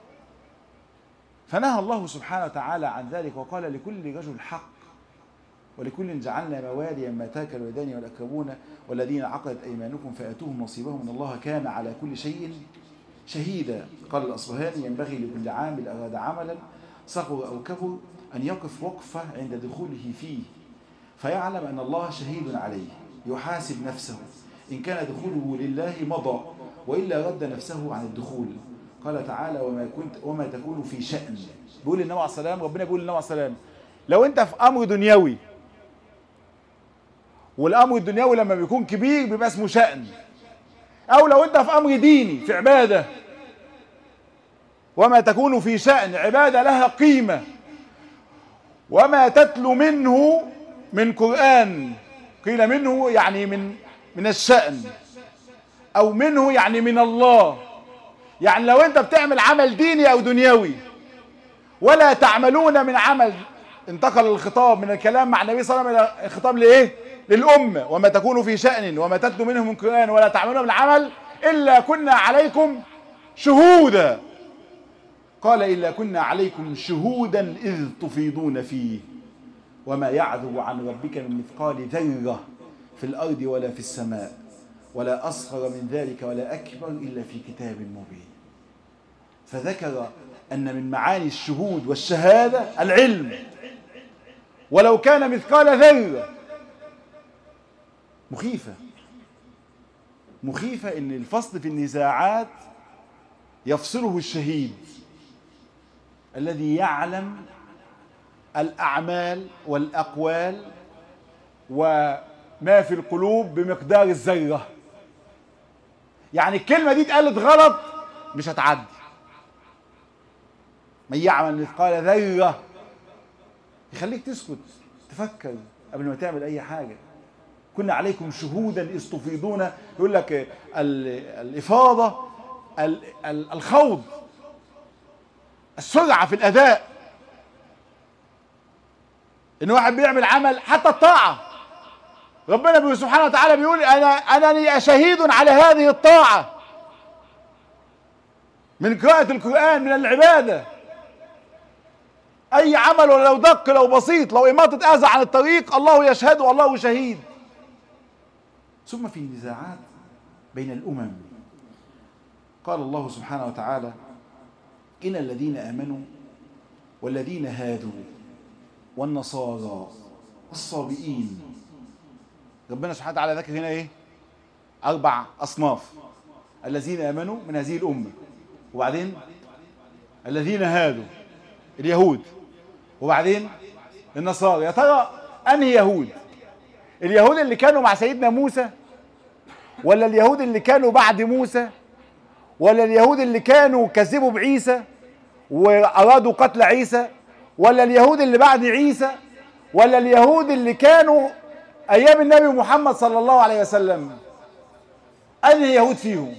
[SPEAKER 1] فنهى الله سبحانه وتعالى عن ذلك وقال لكل رجل حق ولكل جعلنا مواليا ما ترك الوالدان والاقربون والذين عقدت ايمانكم فاتوهم نصيبهم ان الله كان على كل شيء شهيدا قال الاصبهاني ينبغي لكل عامل اراد عملا صغر او كبر ان يقف وقفه عند دخوله فيه فيعلم ان الله شهيد عليه يحاسب نفسه ان كان دخوله لله مضى والا رد نفسه عن الدخول قال تعالى وما كنت وما تكون في شأن بيقول النبي عليه السلام ربنا بيقول للنبي عليه السلام لو انت في امر دنيوي والامر الدنيوي لما بيكون كبير بيبقى اسمه شأن او لو انت في امر ديني في عباده وما تكون في شأن عباده لها قيمه وما تتلو منه من قرآن قيل منه يعني من من الشأن او منه يعني من الله يعني لو انت بتعمل عمل ديني او دنيوي ولا تعملون من عمل انتقل الخطاب من الكلام مع النبي صلى الله عليه وسلم الى الخطاب لايه للامه وما تكون في شأن وما تتلو منه من قرآن ولا تعملون من عمل الا كنا عليكم شهودا قال الا كنا عليكم شهودا اذ تفيضون فيه وما يعذب عن ربك من مثقال ذره في الارض ولا في السماء ولا اصغر من ذلك ولا اكبر الا في كتاب مبين فذكر ان من معاني الشهود والشهاده العلم ولو كان مثقال ذره مخيفه مخيفه ان الفصل في النزاعات يفصله الشهيد الذي يعلم الاعمال والاقوال وما في القلوب بمقدار الذره يعني الكلمه دي اتقالت غلط مش هتعدي من يعمل مثقال ذره يخليك تسكت تفكر قبل ما تعمل اي حاجه كنا عليكم شهودا اذ تفيضون يقول لك الافاضه الخوض السرعه في الاداء ان واحد بيعمل عمل حتى الطاعه ربنا سبحانه وتعالى بيقول انا انني شهيد على هذه الطاعه من قراءه القران من العباده اي عمل ولو دق لو بسيط لو اماطه اذى عن الطريق الله يشهد والله شهيد ثم في نزاعات بين الامم قال الله سبحانه وتعالى ان الذين امنوا والذين هادوا والنصارى والصابئين ربنا سبحانه وتعالى ذكر هنا ايه اربع اصناف الذين امنوا من هذه الامه وبعدين الذين هادوا اليهود وبعدين النصارى يا ترى انهي يهود اليهود اللي كانوا مع سيدنا موسى ولا اليهود اللي كانوا بعد موسى ولا اليهود اللي كانوا كذبوا بعيسى وارادوا قتل عيسى ولا اليهود اللي بعد عيسى ولا اليهود اللي كانوا ايام النبي محمد صلى الله عليه وسلم انهي يهود فيهم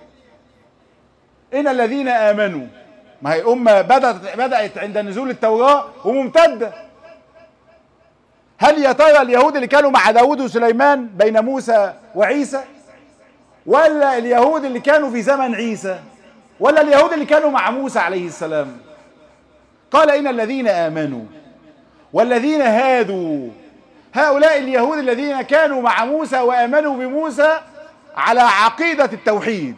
[SPEAKER 1] ان الذين امنوا ما هي امه بدات بدات عند نزول التوراه وممتده هل يا ترى اليهود اللي كانوا مع داود وسليمان بين موسى وعيسى ولا اليهود اللي كانوا في زمن عيسى ولا اليهود اللي كانوا مع موسى عليه السلام قال ان الذين امنوا والذين هادوا هؤلاء اليهود الذين كانوا مع موسى وامنوا بموسى على عقيده التوحيد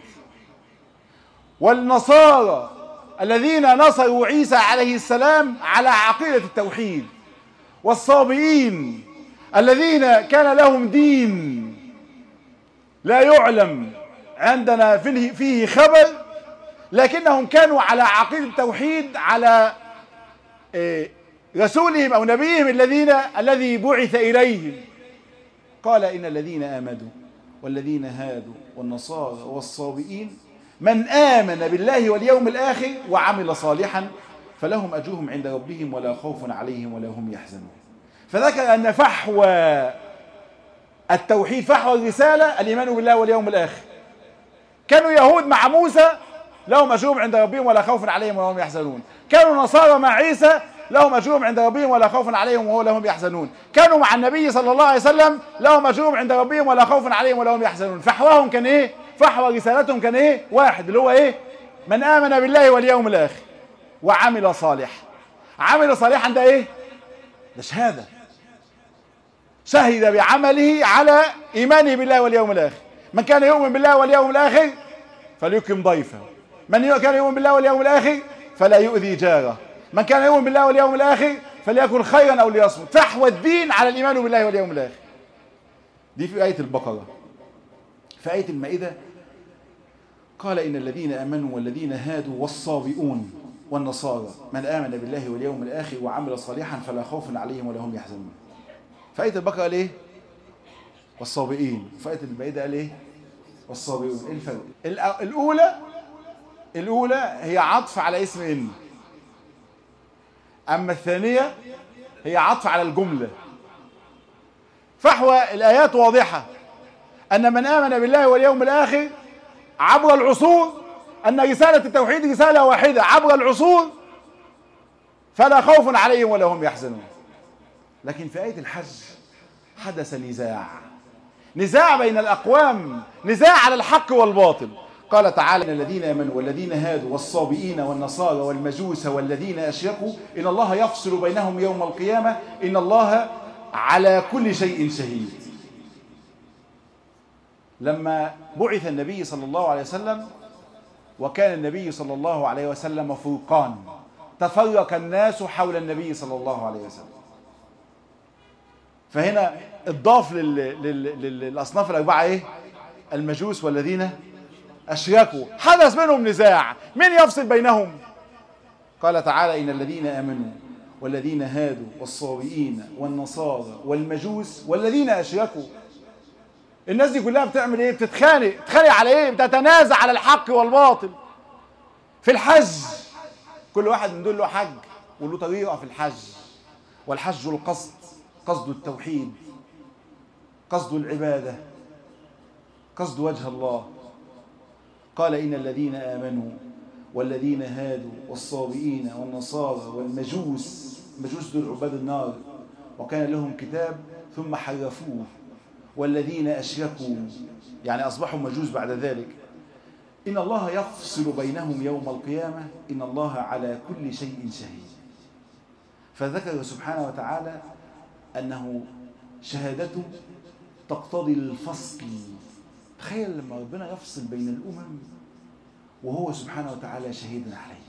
[SPEAKER 1] والنصارى الذين نصروا عيسى عليه السلام على عقيده التوحيد والصابئين الذين كان لهم دين لا يعلم عندنا فيه خبر لكنهم كانوا على عقيده التوحيد على رسولهم او نبيهم الذين الذي بعث اليهم قال ان الذين امنوا والذين هادوا والنصارى والصابئين من آمن بالله واليوم الآخر وعمل صالحا فلهم أجرهم عند ربهم ولا خوف عليهم ولا هم يحزنون فذكر أن فحوى التوحيد فحوى الرسالة الإيمان بالله واليوم الآخر كانوا يهود مع موسى لهم أجرهم عند ربهم ولا خوف عليهم ولا هم يحزنون كانوا نصارى مع عيسى لهم أجرهم عند ربهم ولا خوف عليهم ولا هم يحزنون كانوا مع النبي صلى الله عليه وسلم لهم أجرهم عند ربهم ولا خوف عليهم ولا هم يحزنون فحواهم كان إيه فحوى رسالتهم كان إيه واحد اللي هو إيه من آمن بالله واليوم الآخر وعمل صالح عمل صالحا ده إيه ده شهادة شهد بعمله على إيمانه بالله واليوم الآخر من كان يؤمن بالله واليوم الآخر فليكرم ضيفه من كان يؤمن بالله واليوم الآخر فلا يؤذي جاره من كان يؤمن بالله واليوم الآخر فليكن خيرا أو ليصمت فحوى الدين على الإيمان بالله واليوم الآخر دي في آية البقرة في آية المائدة قال إن الذين آمنوا والذين هادوا والصابئون والنصارى من آمن بالله واليوم الآخر وعمل صالحا فلا خوف عليهم ولا هم يحزنون في آية البقرة قال إيه والصابئين في آية المائدة قال إيه والصابئون إيه الفرق الأولى الأولى هي عطف على اسم إن أما الثانية هي عطف على الجملة فحوى الآيات واضحة أن من آمن بالله واليوم الآخر عبر العصور أن رسالة التوحيد رسالة واحدة عبر العصور فلا خوف عليهم ولا هم يحزنون لكن في آية الحج حدث نزاع نزاع بين الأقوام نزاع على الحق والباطل قال تعالى إن الذين آمنوا والذين هادوا والصابئين والنصارى والمجوس والذين أشركوا إن الله يفصل بينهم يوم القيامة إن الله على كل شيء شهيد لما بعث النبي صلى الله عليه وسلم وكان النبي صلى الله عليه وسلم فرقان تفرق الناس حول النبي صلى الله عليه وسلم فهنا اضاف لل... لل... لل... للاصناف الاربعه ايه المجوس والذين اشركوا حدث منهم نزاع من يفصل بينهم قال تعالى ان الذين امنوا والذين هادوا والصابئين والنصارى والمجوس والذين اشركوا الناس دي كلها بتعمل ايه بتتخانق بتتخانق على ايه بتتنازع على الحق والباطل في الحج كل واحد من دول له حج وله طريقه في الحج والحج القصد قصد التوحيد قصد العباده قصد وجه الله قال إن الذين آمنوا والذين هادوا والصابئين والنصارى والمجوس مجوس دول عباد النار وكان لهم كتاب ثم حرفوه والذين أشركوا يعني أصبحوا مجوس بعد ذلك إن الله يفصل بينهم يوم القيامة إن الله على كل شيء شهيد فذكر سبحانه وتعالى أنه شهادته تقتضي الفصل تخيل لما ربنا يفصل بين الأمم وهو سبحانه وتعالى شهيد عليه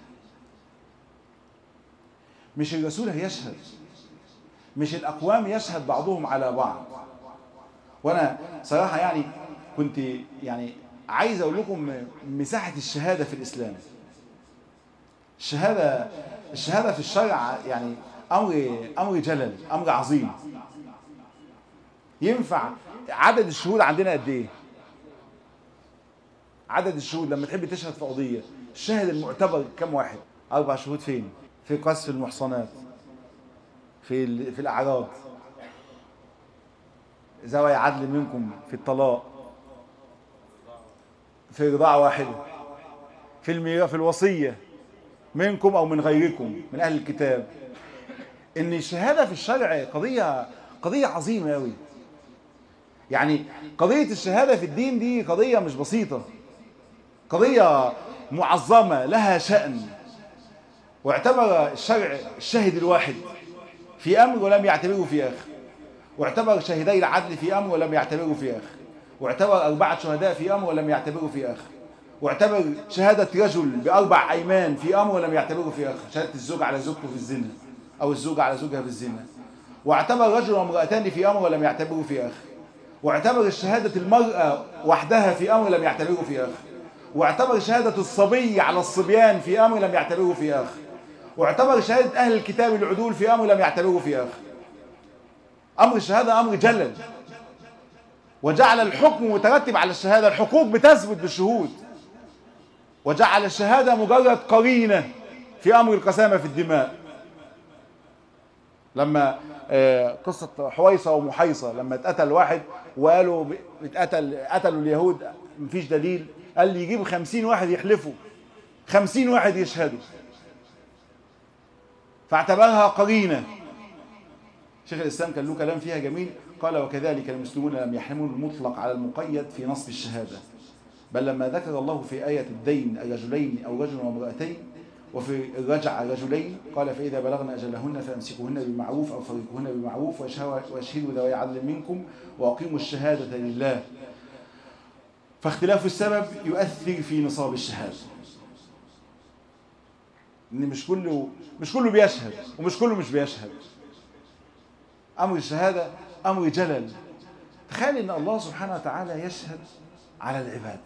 [SPEAKER 1] مش الرسول هيشهد مش الأقوام يشهد بعضهم على بعض وأنا صراحة يعني كنت يعني عايز أقول لكم مساحة الشهادة في الإسلام الشهادة الشهادة في الشرع يعني أمر أمر جلل أمر عظيم ينفع عدد الشهود عندنا قد إيه؟ عدد الشهود لما تحب تشهد في قضية الشاهد المعتبر كم واحد أربع شهود فين في قذف المحصنات في في الأعراض ذوي عدل منكم في الطلاق في رضاعة واحدة في الميراث في الوصية منكم أو من غيركم من أهل الكتاب إن الشهادة في الشرع قضية قضية عظيمة أوي يعني قضية الشهادة في الدين دي قضية مش بسيطة قضية معظمة لها شأن واعتبر الشرع الشاهد الواحد في أمر ولم يعتبره في آخر واعتبر شاهدي العدل في أمر ولم يعتبره في آخر واعتبر أربعة شهداء في أمر ولم يعتبره في آخر واعتبر شهادة رجل بأربع أيمان في أمر ولم يعتبره في آخر شهادة الزوج على زوجته في الزنا أو الزوج على زوجها في الزنا واعتبر رجل وامرأتان في أمر ولم يعتبره في آخر واعتبر شهادة المرأة وحدها في أمر لم يعتبره في آخر واعتبر شهادة الصبي على الصبيان في أمر لم يعتبره في آخر واعتبر شهادة أهل الكتاب العدول في أمر لم يعتبره في آخر أمر الشهادة أمر جلل وجعل الحكم مترتب على الشهادة الحقوق بتثبت بالشهود وجعل الشهادة مجرد قرينة في أمر القسامة في الدماء لما آه، قصة حويصة ومحيصة لما اتقتل واحد وقالوا ب- اتقتل قتلوا اليهود مفيش دليل قال لي يجيب خمسين واحد يحلفوا خمسين واحد يشهدوا فاعتبرها قرينة شيخ الإسلام كان له كلام فيها جميل قال وكذلك المسلمون لم يحملوا المطلق على المقيد في نصب الشهادة بل لما ذكر الله في آية الدين رجلين أو رجل وامرأتين وفي الرجع رجلين قال فإذا بلغن أجلهن فأمسكوهن بالمعروف أو فرقوهن بالمعروف واشهدوا واشهدوا ذوي عدل منكم وأقيموا الشهادة لله فاختلاف السبب يؤثر في نصاب الشهادة إن مش كله مش كله بيشهد ومش كله مش بيشهد أمر الشهادة أمر جلل تخيل إن الله سبحانه وتعالى يشهد على العباد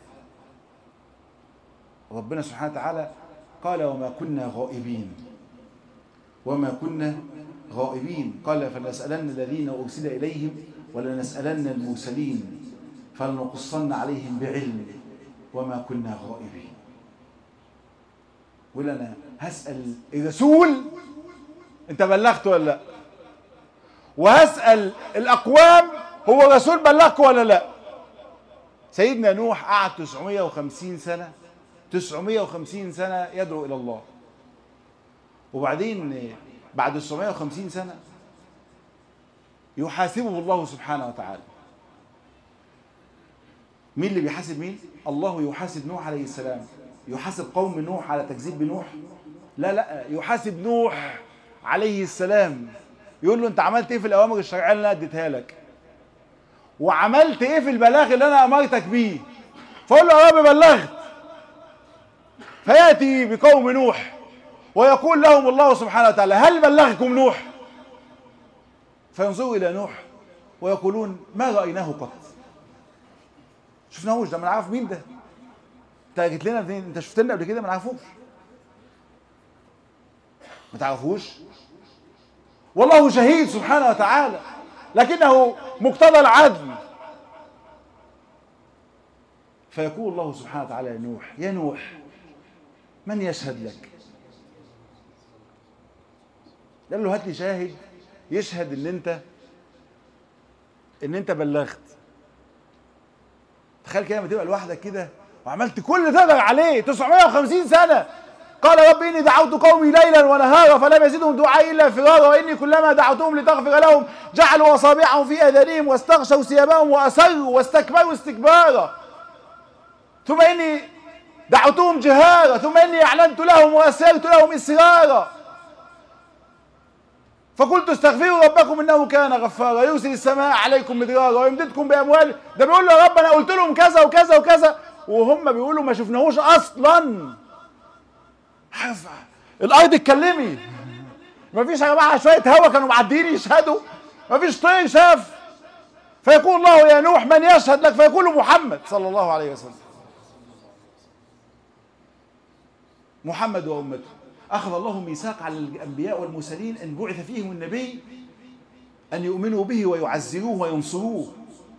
[SPEAKER 1] ربنا سبحانه وتعالى قال وما كنا غائبين وما كنا غائبين قال فلنسألن الذين أرسل إليهم ولنسألن المرسلين فلنقصن عليهم بعلم وما كنا غائبين يقول أنا هسأل الرسول أنت بلغت ولا لا وهسأل الأقوام هو الرسول بلغك ولا لا سيدنا نوح قعد 950 سنة 950 سنة يدعو إلى الله وبعدين بعد 950 سنة يحاسبه الله سبحانه وتعالى مين اللي بيحاسب مين؟ الله يحاسب نوح عليه السلام يحاسب قوم نوح على تكذيب بنوح لا لا يحاسب نوح عليه السلام يقول له انت عملت ايه في الاوامر الشرعيه اللي انا اديتها لك وعملت ايه في البلاغ اللي انا امرتك بيه فقول له يا رب بلغت فياتي بقوم نوح ويقول لهم الله سبحانه وتعالى هل بلغكم نوح فينظروا الى نوح ويقولون ما رايناه قط شفناهوش ده ما نعرف مين ده انت جيت لنا منين انت شفت لنا قبل كده ما نعرفوش ما تعرفوش والله شهيد سبحانه وتعالى لكنه مقتضى العدل فيقول الله سبحانه وتعالى يا نوح يا نوح من يشهد لك قال له هات لي شاهد يشهد ان انت ان انت بلغت تخيل كده لما تبقى لوحدك كده وعملت كل اللي تقدر عليه 950 سنه قال رب اني دعوت قومي ليلا ونهارا فلم يزدهم دعائي الا فرارا واني كلما دعوتهم لتغفر لهم جعلوا اصابعهم في اذانهم واستغشوا ثيابهم واصروا واستكبروا استكبارا ثم اني دعوتهم جهارا ثم اني اعلنت لهم واسررت لهم اسرارا فقلت استغفروا ربكم انه كان غفارا يرسل السماء عليكم مدرارا ويمددكم باموال ده بيقول له يا رب انا قلت لهم كذا وكذا وكذا وهم بيقولوا ما شفناهوش اصلا عارف الارض اتكلمي ما فيش يا جماعه شويه هوا كانوا معديين يشهدوا ما فيش طير شاف فيقول الله يا نوح من يشهد لك فيقول محمد صلى الله عليه وسلم محمد وامته اخذ الله ميثاق على الانبياء والمرسلين ان بعث فيهم النبي ان يؤمنوا به ويعزروه وينصروه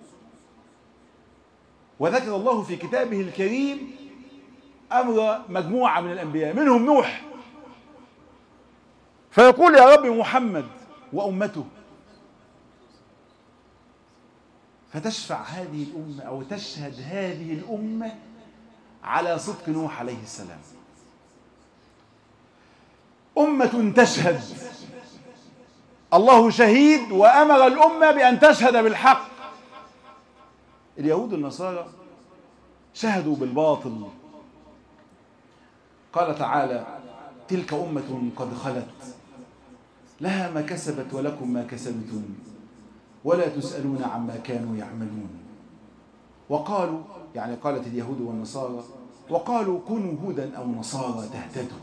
[SPEAKER 1] وذكر الله في كتابه الكريم امر مجموعه من الانبياء منهم نوح فيقول يا رب محمد وامته فتشفع هذه الامه او تشهد هذه الامه على صدق نوح عليه السلام امه تشهد الله شهيد وامر الامه بان تشهد بالحق اليهود والنصارى شهدوا بالباطل قال تعالى تلك أمة قد خلت لها ما كسبت ولكم ما كسبتم ولا تسألون عما كانوا يعملون وقالوا يعني قالت اليهود والنصارى وقالوا كونوا هودا أو نصارى تهتدوا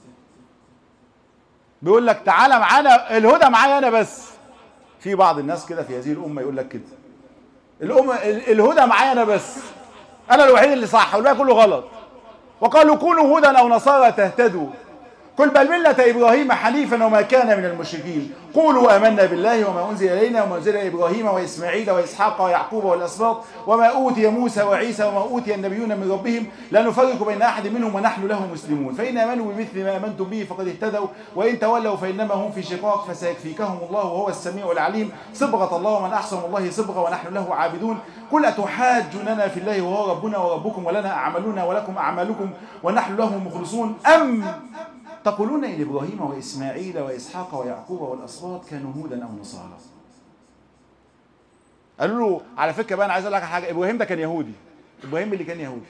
[SPEAKER 1] بيقول لك تعالى معانا الهدى معايا أنا بس في بعض الناس كده في هذه الأمة يقول لك كده الأمة الهدى معايا أنا بس أنا الوحيد اللي صح والباقي كله غلط وقالوا كونوا هدى أو نصارى تهتدوا قل بل ملة إبراهيم حنيفا وما كان من المشركين قولوا آمنا بالله وما أنزل إلينا وما أنزل إبراهيم وإسماعيل وإسحاق ويعقوب والأسباط وما أوتي موسى وعيسى وما أوتي النبيون من ربهم لا نفرق بين أحد منهم ونحن له مسلمون فإن آمنوا بمثل ما آمنتم به فقد اهتدوا وإن تولوا فإنما هم في شقاق فسيكفيكهم الله وهو السميع العليم صبغة الله ومن أحسن الله صبغة ونحن له عابدون قل أتحاجوننا في الله وهو ربنا وربكم ولنا أعمالنا ولكم أعمالكم ونحن له مخلصون أم تقولون إن إبراهيم وإسماعيل وإسحاق ويعقوب والأسباط كانوا هودا أو نصارى قالوا له على فكرة بقى أنا عايز أقول لك حاجة إبراهيم ده كان يهودي إبراهيم اللي كان يهودي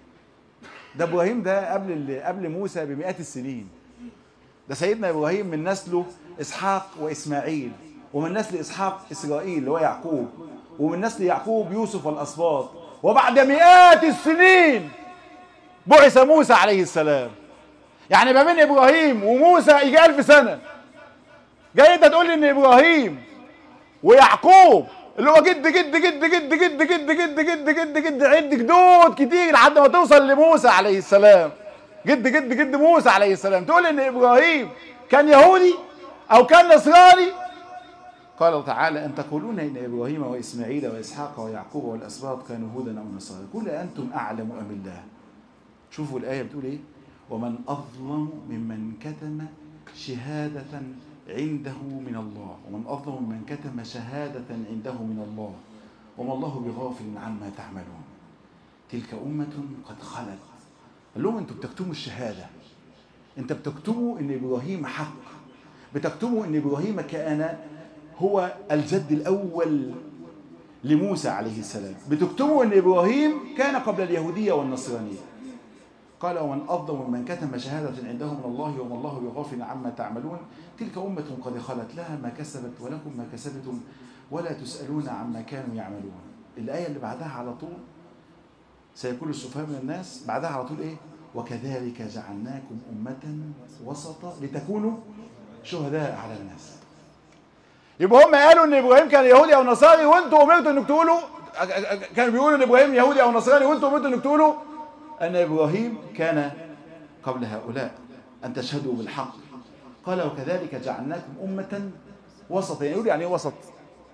[SPEAKER 1] ده إبراهيم ده قبل اللي قبل موسى بمئات السنين ده سيدنا إبراهيم من نسله إسحاق وإسماعيل ومن نسل إسحاق إسرائيل اللي هو يعقوب ومن نسل يعقوب يوسف والأسباط وبعد مئات السنين بعث موسى عليه السلام يعني ما بين ابراهيم وموسى يجي ألف سنه جاي انت تقول لي ان ابراهيم ويعقوب اللي هو جد جد جد جد جد جد جد جد جد جد عد جدود كتير لحد ما توصل لموسى عليه السلام جد جد جد موسى عليه السلام تقول ان ابراهيم كان يهودي او كان نصراني قال تعالى ان تقولون ان ابراهيم واسماعيل واسحاق ويعقوب والاسباط كانوا هودا او نصارى قل انتم اعلم ام الله شوفوا الايه بتقول ايه ومن أظلم ممن كتم شهادة عنده من الله ومن أظلم ممن كتم شهادة عنده من الله وما الله بغافل عما تعملون تلك أمة قد خلت قال لهم أنتم بتكتموا الشهادة أنت بتكتموا أن إبراهيم حق بتكتموا أن إبراهيم كان هو الجد الأول لموسى عليه السلام بتكتموا أن إبراهيم كان قبل اليهودية والنصرانية قال ومن أظلم ممن كتم شهادة عنده من الله وما الله بغافل عما تعملون تلك أمة قد خلت لها ما كسبت ولكم ما كسبتم ولا تسألون عما كانوا يعملون الآية اللي بعدها على طول سيكون السفهاء من الناس بعدها على طول إيه وكذلك جعلناكم أمة وسطا لتكونوا شهداء على الناس يبقى هم قالوا ان ابراهيم كان يهودي او نصاري وانتوا امرتوا انك تقولوا كانوا بيقولوا ان ابراهيم يهودي او نصراني وانتوا امرتوا انك تقولوا أن إبراهيم كان قبل هؤلاء أن تشهدوا بالحق قال وكذلك جعلناكم أمة وسطا يقول يعني ايه وسط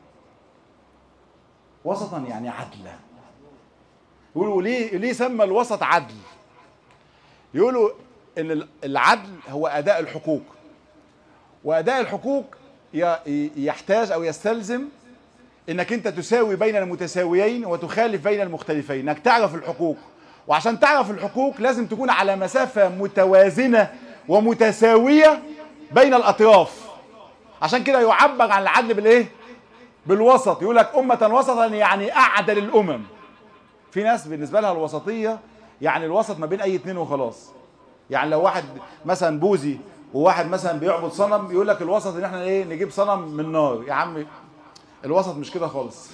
[SPEAKER 1] وسطا يعني عدلا يقولوا ليه ليه سمى الوسط عدل يقولوا ان العدل هو اداء الحقوق واداء الحقوق يحتاج او يستلزم انك انت تساوي بين المتساويين وتخالف بين المختلفين انك تعرف الحقوق وعشان تعرف الحقوق لازم تكون على مسافة متوازنة ومتساوية بين الأطراف عشان كده يعبر عن العدل بالإيه؟ بالوسط يقول لك أمة وسطا يعني أعدل الأمم في ناس بالنسبة لها الوسطية يعني الوسط ما بين أي اتنين وخلاص يعني لو واحد مثلا بوذي وواحد مثلا بيعبد صنم يقول لك الوسط ان احنا ايه نجيب صنم من نار يا عم الوسط مش كده خالص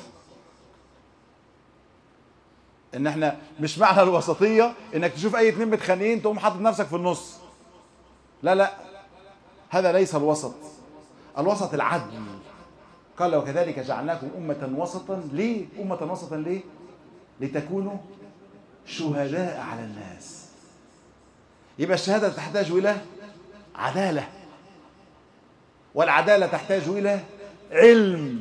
[SPEAKER 1] ان احنا مش معنى الوسطيه انك تشوف اي اتنين متخانقين تقوم حاطط نفسك في النص لا لا هذا ليس الوسط الوسط العدل قال وكذلك جعلناكم أمة وسطا ليه أمة وسطا ليه لتكونوا شهداء على الناس يبقى الشهادة تحتاج إلى عدالة والعدالة تحتاج إلى علم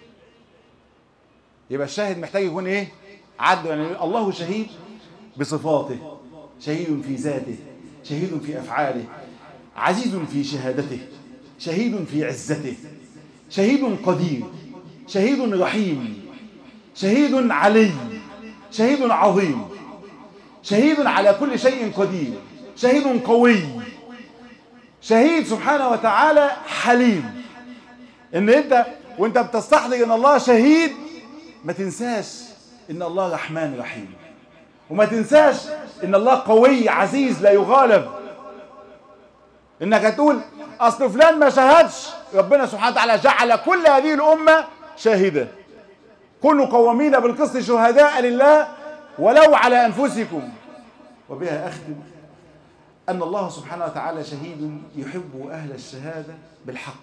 [SPEAKER 1] يبقى الشاهد محتاج يكون إيه عدل يعني الله شهيد بصفاته شهيد في ذاته شهيد في أفعاله عزيز في شهادته شهيد في عزته شهيد قدير شهيد رحيم شهيد علي شهيد عظيم شهيد على كل شيء قدير شهيد قوي شهيد سبحانه وتعالى حليم ان انت وانت بتستحضر ان الله شهيد ما تنساش ان الله رحمن رحيم وما تنساش ان الله قوي عزيز لا يغالب انك تقول اصل فلان ما شهدش ربنا سبحانه وتعالى جعل كل هذه الامه شاهده كونوا قوامين بالقسط شهداء لله ولو على انفسكم وبها اختم ان الله سبحانه وتعالى شهيد يحب اهل الشهاده بالحق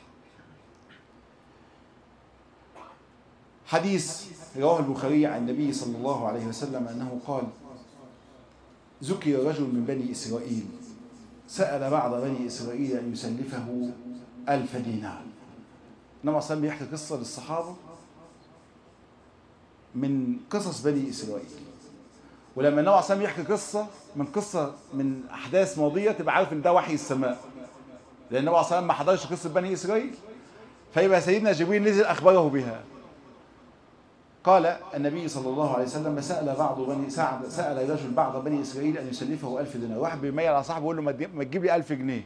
[SPEAKER 1] حديث رواه البخاري عن النبي صلى الله عليه وسلم انه قال ذكر رجل من بني اسرائيل سأل بعض بني إسرائيل أن يسلفه ألف دينار إنما صلى بيحكي قصة للصحابة من قصص بني إسرائيل ولما النبي عليه يحكي قصة من قصة من أحداث ماضية تبقى عارف إن ده وحي السماء لأن النبي عليه ما حضرش قصة بني إسرائيل فيبقى سيدنا جبريل نزل أخبره بها قال النبي صلى الله عليه وسلم سأل بعض بني سعد سأل رجل بعض بني إسرائيل أن يسلفه ألف دينار واحد بيميل على صاحبه يقول له ما تجيب لي ألف جنيه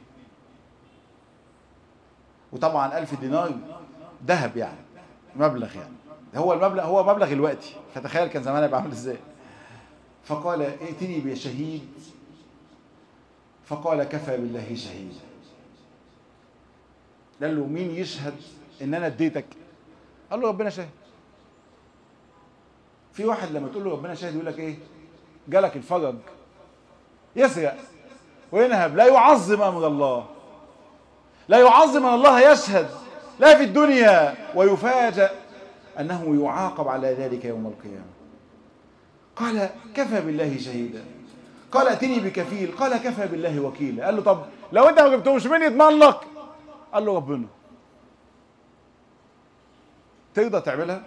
[SPEAKER 1] وطبعا ألف دينار ذهب يعني مبلغ يعني هو المبلغ هو مبلغ الوقتي فتخيل كان زمان يبقى عامل ازاي فقال ائتني بشهيد فقال كفى بالله شهيدا قال له مين يشهد ان انا اديتك قال له ربنا شاهد في واحد لما تقول له ربنا شاهد يقول لك ايه جالك الفرج يسرق وينهب لا يعظم امر الله لا يعظم ان الله يشهد لا في الدنيا ويفاجأ انه يعاقب على ذلك يوم القيامه قال كفى بالله شهيدا قال ائتني بكفيل قال كفى بالله وكيلا قال له طب لو انت ما جبتهمش مين يضمن لك قال له ربنا ترضى تعملها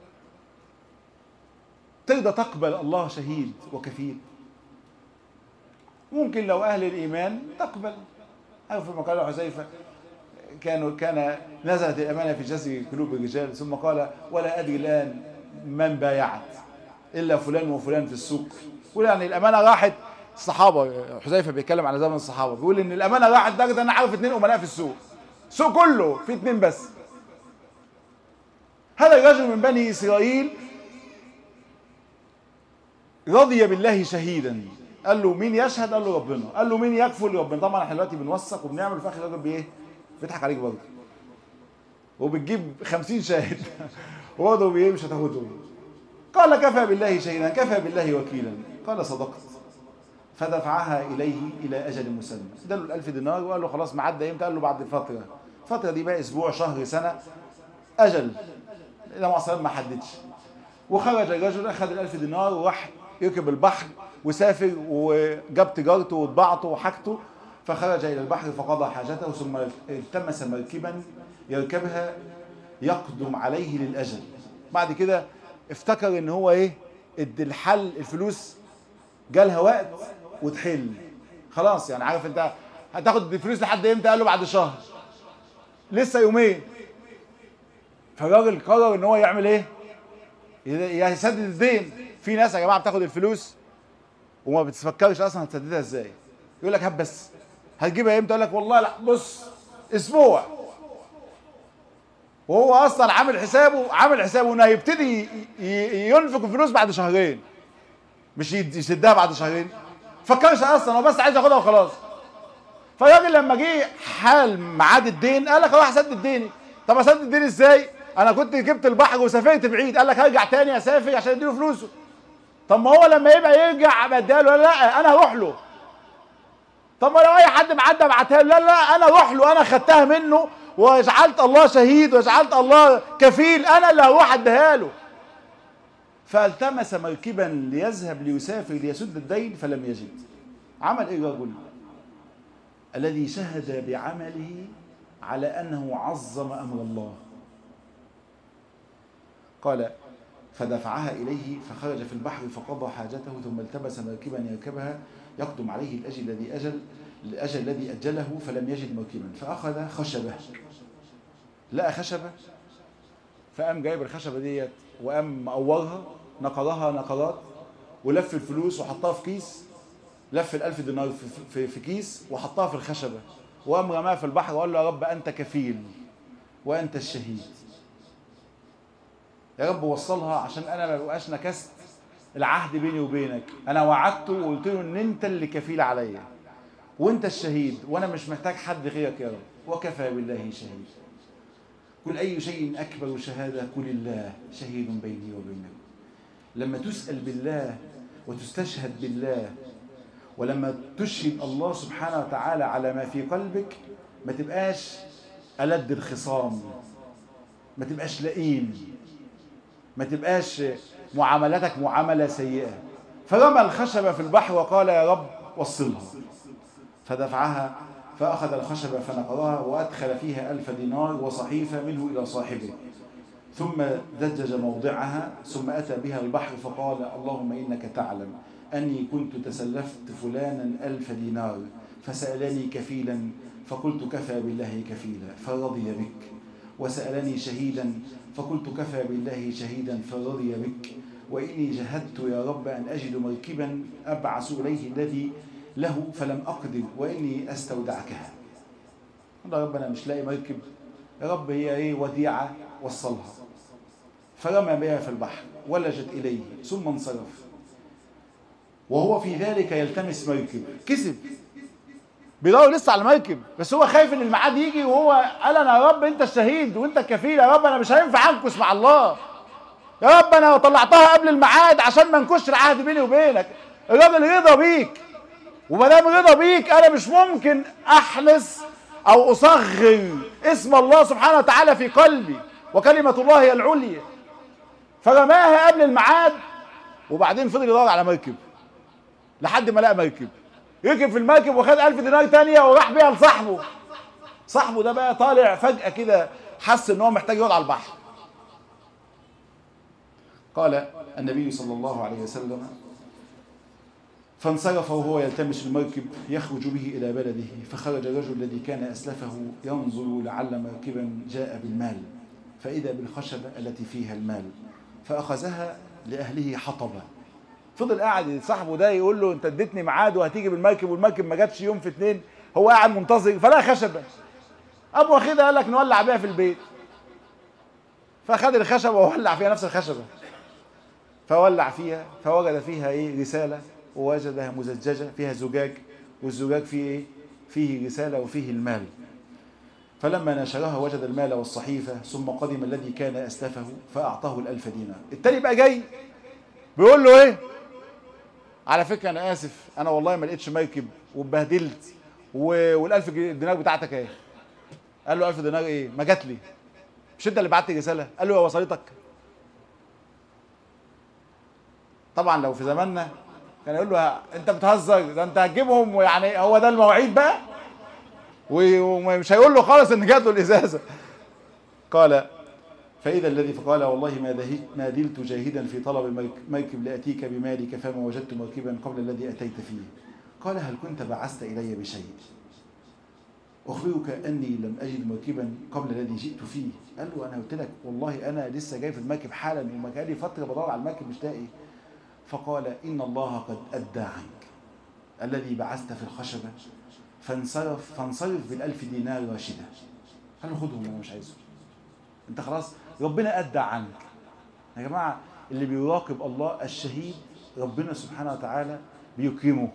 [SPEAKER 1] ترضى تقبل الله شهيد وكفيل ممكن لو اهل الايمان تقبل عارف ما قال حذيفه كانوا كان نزلت الامانه في جسد قلوب الرجال ثم قال ولا ادري الان من بايعت الا فلان وفلان في السوق يقول يعني الامانه راحت الصحابه حذيفه بيتكلم على زمن الصحابه بيقول ان الامانه راحت لدرجه انا عارف اثنين امناء في السوق السوق كله في اثنين بس هذا الرجل من بني اسرائيل رضي بالله شهيدا قال له مين يشهد قال له ربنا قال له مين يكفل ربنا طبعا احنا دلوقتي بنوثق وبنعمل في اخر الراجل بايه بيضحك عليك برضه وبتجيب 50 شاهد وبرضه بايه مش هتاخده قال كفى بالله شهيدا كفى بالله وكيلا قال صدقت فدفعها اليه الى اجل مسمى اداله ال 1000 دينار وقال له خلاص معدى امتى قال له بعد فتره الفتره دي بقى اسبوع شهر سنه اجل النبي صلى ما حددش وخرج الرجل اخذ ال 1000 دينار وراح يركب البحر وسافر وجاب تجارته وطباعته وحاجته فخرج الى البحر فقضى حاجته ثم التمس مركبا يركبها يقدم عليه للاجل بعد كده افتكر ان هو ايه ادي الحل الفلوس جالها وقت وتحل خلاص يعني عارف انت هتاخد الفلوس لحد امتى قال له بعد شهر لسه يومين فالراجل قرر ان هو يعمل ايه يسدد الدين في ناس يا جماعه بتاخد الفلوس وما بتفكرش اصلا هتسددها ازاي يقول لك هات بس هتجيبها امتى يقول لك والله لا بص اسبوع وهو اصلا عامل حسابه عامل حسابه انه هيبتدي ينفق الفلوس بعد شهرين مش يسدها بعد شهرين فكرش اصلا هو بس عايز ياخدها وخلاص فالراجل لما جه حال ميعاد الدين قال لك اروح اسدد ديني طب اسدد الدين ازاي انا كنت جبت البحر وسافرت بعيد قال لك هرجع تاني اسافر عشان اديله فلوسه طب ما هو لما يبقى يرجع بديها له لا انا هروح له طب ما لو اي حد معدى بعتها له لا لا انا اروح له انا خدتها منه وجعلت الله شهيد وجعلت الله كفيل انا اللي هروح اديها له فالتمس مركبا ليذهب ليسافر ليسد الدين فلم يجد عمل ايه الرجل الذي شهد بعمله على انه عظم امر الله قال فدفعها إليه فخرج في البحر فقضى حاجته ثم التمس مركبا يركبها يقدم عليه الأجل الذي أجل الأجل الذي أجله فلم يجد مركبا فأخذ خشبة لقى خشبة فقام جايب الخشبة ديت وقام مقورها نقرها نقرات ولف الفلوس وحطها في كيس لف الألف دينار في, في, في كيس وحطها في الخشبة وقام رماها في البحر وقال له يا رب أنت كفيل وأنت الشهيد يا رب وصلها عشان انا ما بقاش نكست العهد بيني وبينك انا وعدته وقلت له ان انت اللي كفيل عليا وانت الشهيد وانا مش محتاج حد غيرك يا رب وكفى بالله شهيد قل اي شيء اكبر شهاده قل الله شهيد بيني وبينك لما تسال بالله وتستشهد بالله ولما تشهد الله سبحانه وتعالى على ما في قلبك ما تبقاش ألد الخصام ما تبقاش لئيم ما تبقاش معاملتك معاملة سيئة فرمى الخشبة في البحر وقال يا رب وصلها فدفعها فأخذ الخشبة فنقرها وأدخل فيها ألف دينار وصحيفة منه إلى صاحبه ثم دجج موضعها ثم أتى بها البحر فقال اللهم إنك تعلم أني كنت تسلفت فلانا ألف دينار فسألني كفيلا فقلت كفى بالله كفيلا فرضي بك وسألني شهيدا فقلت كفى بالله شهيدا فرضي بك وإني جهدت يا رب أن أجد مركبا أبعث إليه الذي له فلم أقدر وإني أستودعكها قال رب أنا مش لاقي مركب يا رب هي إيه وديعة وصلها فرمى بها في البحر ولجت إليه ثم انصرف وهو في ذلك يلتمس مركب كسب بيدور لسه على المركب بس هو خايف ان الميعاد يجي وهو قال انا يا رب انت الشهيد وانت الكفيل يا رب انا مش هينفع انكس مع الله يا رب انا طلعتها قبل الميعاد عشان ما نكش العهد بيني وبينك الراجل رضا بيك وما دام رضا بيك انا مش ممكن احنس او اصغر اسم الله سبحانه وتعالى في قلبي وكلمه الله هي العليا فرماها قبل الميعاد وبعدين فضل يدور على مركب لحد ما لقى مركب ركب في المركب وخد ألف دينار تانية وراح بيها لصاحبه صاحبه ده بقى طالع فجأة كده حس ان هو محتاج يقعد على البحر قال النبي صلى الله عليه وسلم فانصرف وهو يلتمس المركب يخرج به إلى بلده فخرج الرجل الذي كان أسلفه ينظر لعل مركبا جاء بالمال فإذا بالخشبة التي فيها المال فأخذها لأهله حطبا فضل قاعد صاحبه ده يقول له انت اديتني ميعاد وهتيجي بالمركب والمركب ما جاتش يوم في اتنين هو قاعد منتظر فلا خشبه ابو واخدها قال لك نولع بيها في البيت فاخد الخشبه وولع فيها نفس الخشبه فولع فيها فوجد فيها ايه رساله ووجدها مزججه فيها زجاج والزجاج فيه ايه فيه رساله وفيه المال فلما نشرها وجد المال والصحيفه ثم قدم الذي كان اسلفه فاعطاه الالف دينار التاني بقى جاي بيقول له ايه على فكره انا اسف انا والله ما لقيتش مركب واتبهدلت و... والالف دينار بتاعتك ايه قال له 1000 دينار ايه ما جات لي مش انت اللي بعت لي رساله قال له هي وصلتك طبعا لو في زماننا كان يقول له انت بتهزر ده انت هتجيبهم ويعني هو ده المواعيد بقى ومش هيقول له خالص ان جات له الازازه قال فإذا الذي فقال والله ما دهيت ما دلت جاهدا في طلب المركب لأتيك بمالك فما وجدت مركبا قبل الذي أتيت فيه قال هل كنت بعثت إلي بشيء أخبرك أني لم أجد مركبا قبل الذي جئت فيه قال له أنا قلت لك والله أنا لسه جاي في المركب حالا وما كان لي فترة بدور على المركب مش لاقي فقال إن الله قد أدى عنك الذي بعثت في الخشبة فانصرف فانصرف بالألف دينار راشدة قال له خدهم أنا مش عايزهم أنت خلاص ربنا أدى عنك يا جماعة اللي بيراقب الله الشهيد ربنا سبحانه وتعالى بيكرمه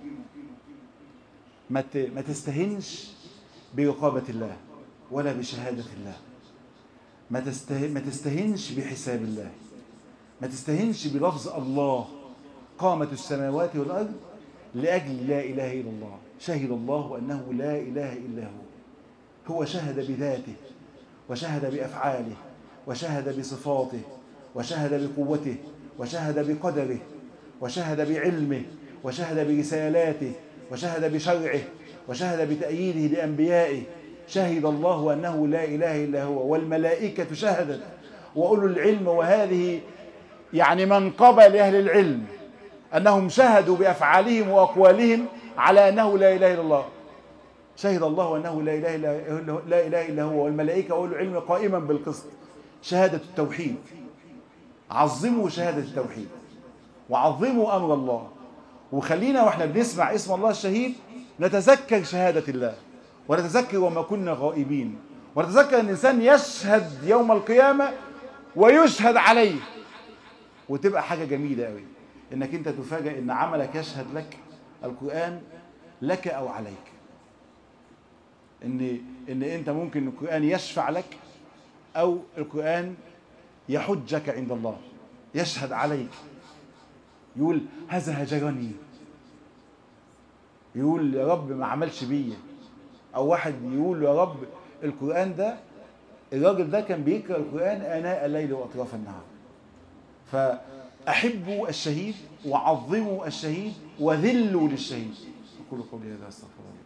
[SPEAKER 1] ما ما تستهنش برقابة الله ولا بشهادة الله ما تسته... ما تستهنش بحساب الله ما تستهنش بلفظ الله قامت السماوات والأرض لأجل لا إله إلا الله شهد الله أنه لا إله إلا هو هو شهد بذاته وشهد بأفعاله وشهد بصفاته وشهد بقوته وشهد بقدره وشهد بعلمه وشهد برسالاته وشهد بشرعه وشهد بتأييده لأنبيائه شهد الله أنه لا إله إلا هو والملائكة شهدت وأولو العلم وهذه يعني منقبة لأهل العلم أنهم شهدوا بأفعالهم وأقوالهم على أنه لا إله إلا الله شهد الله أنه لا إله إلا, لا إله إلا هو والملائكة وأولو العلم قائما بالقسط شهادة التوحيد عظموا شهادة التوحيد وعظموا أمر الله وخلينا وإحنا بنسمع اسم الله الشهيد نتذكر شهادة الله ونتذكر وما كنا غائبين ونتذكر أن الإنسان يشهد يوم القيامة ويشهد عليه وتبقى حاجة جميلة قوي انك انت تفاجئ ان عملك يشهد لك القرآن لك او عليك ان ان انت ممكن القرآن يشفع لك او القرآن يحجك عند الله يشهد عليك يقول هذا هجرني يقول يا رب ما عملش بيا او واحد يقول يا رب القرآن ده الراجل ده كان بيقرأ القرآن آناء الليل وأطراف النهار فأحبوا الشهيد وعظموا الشهيد وذلوا للشهيد أقول قولي هذا أستغفر الله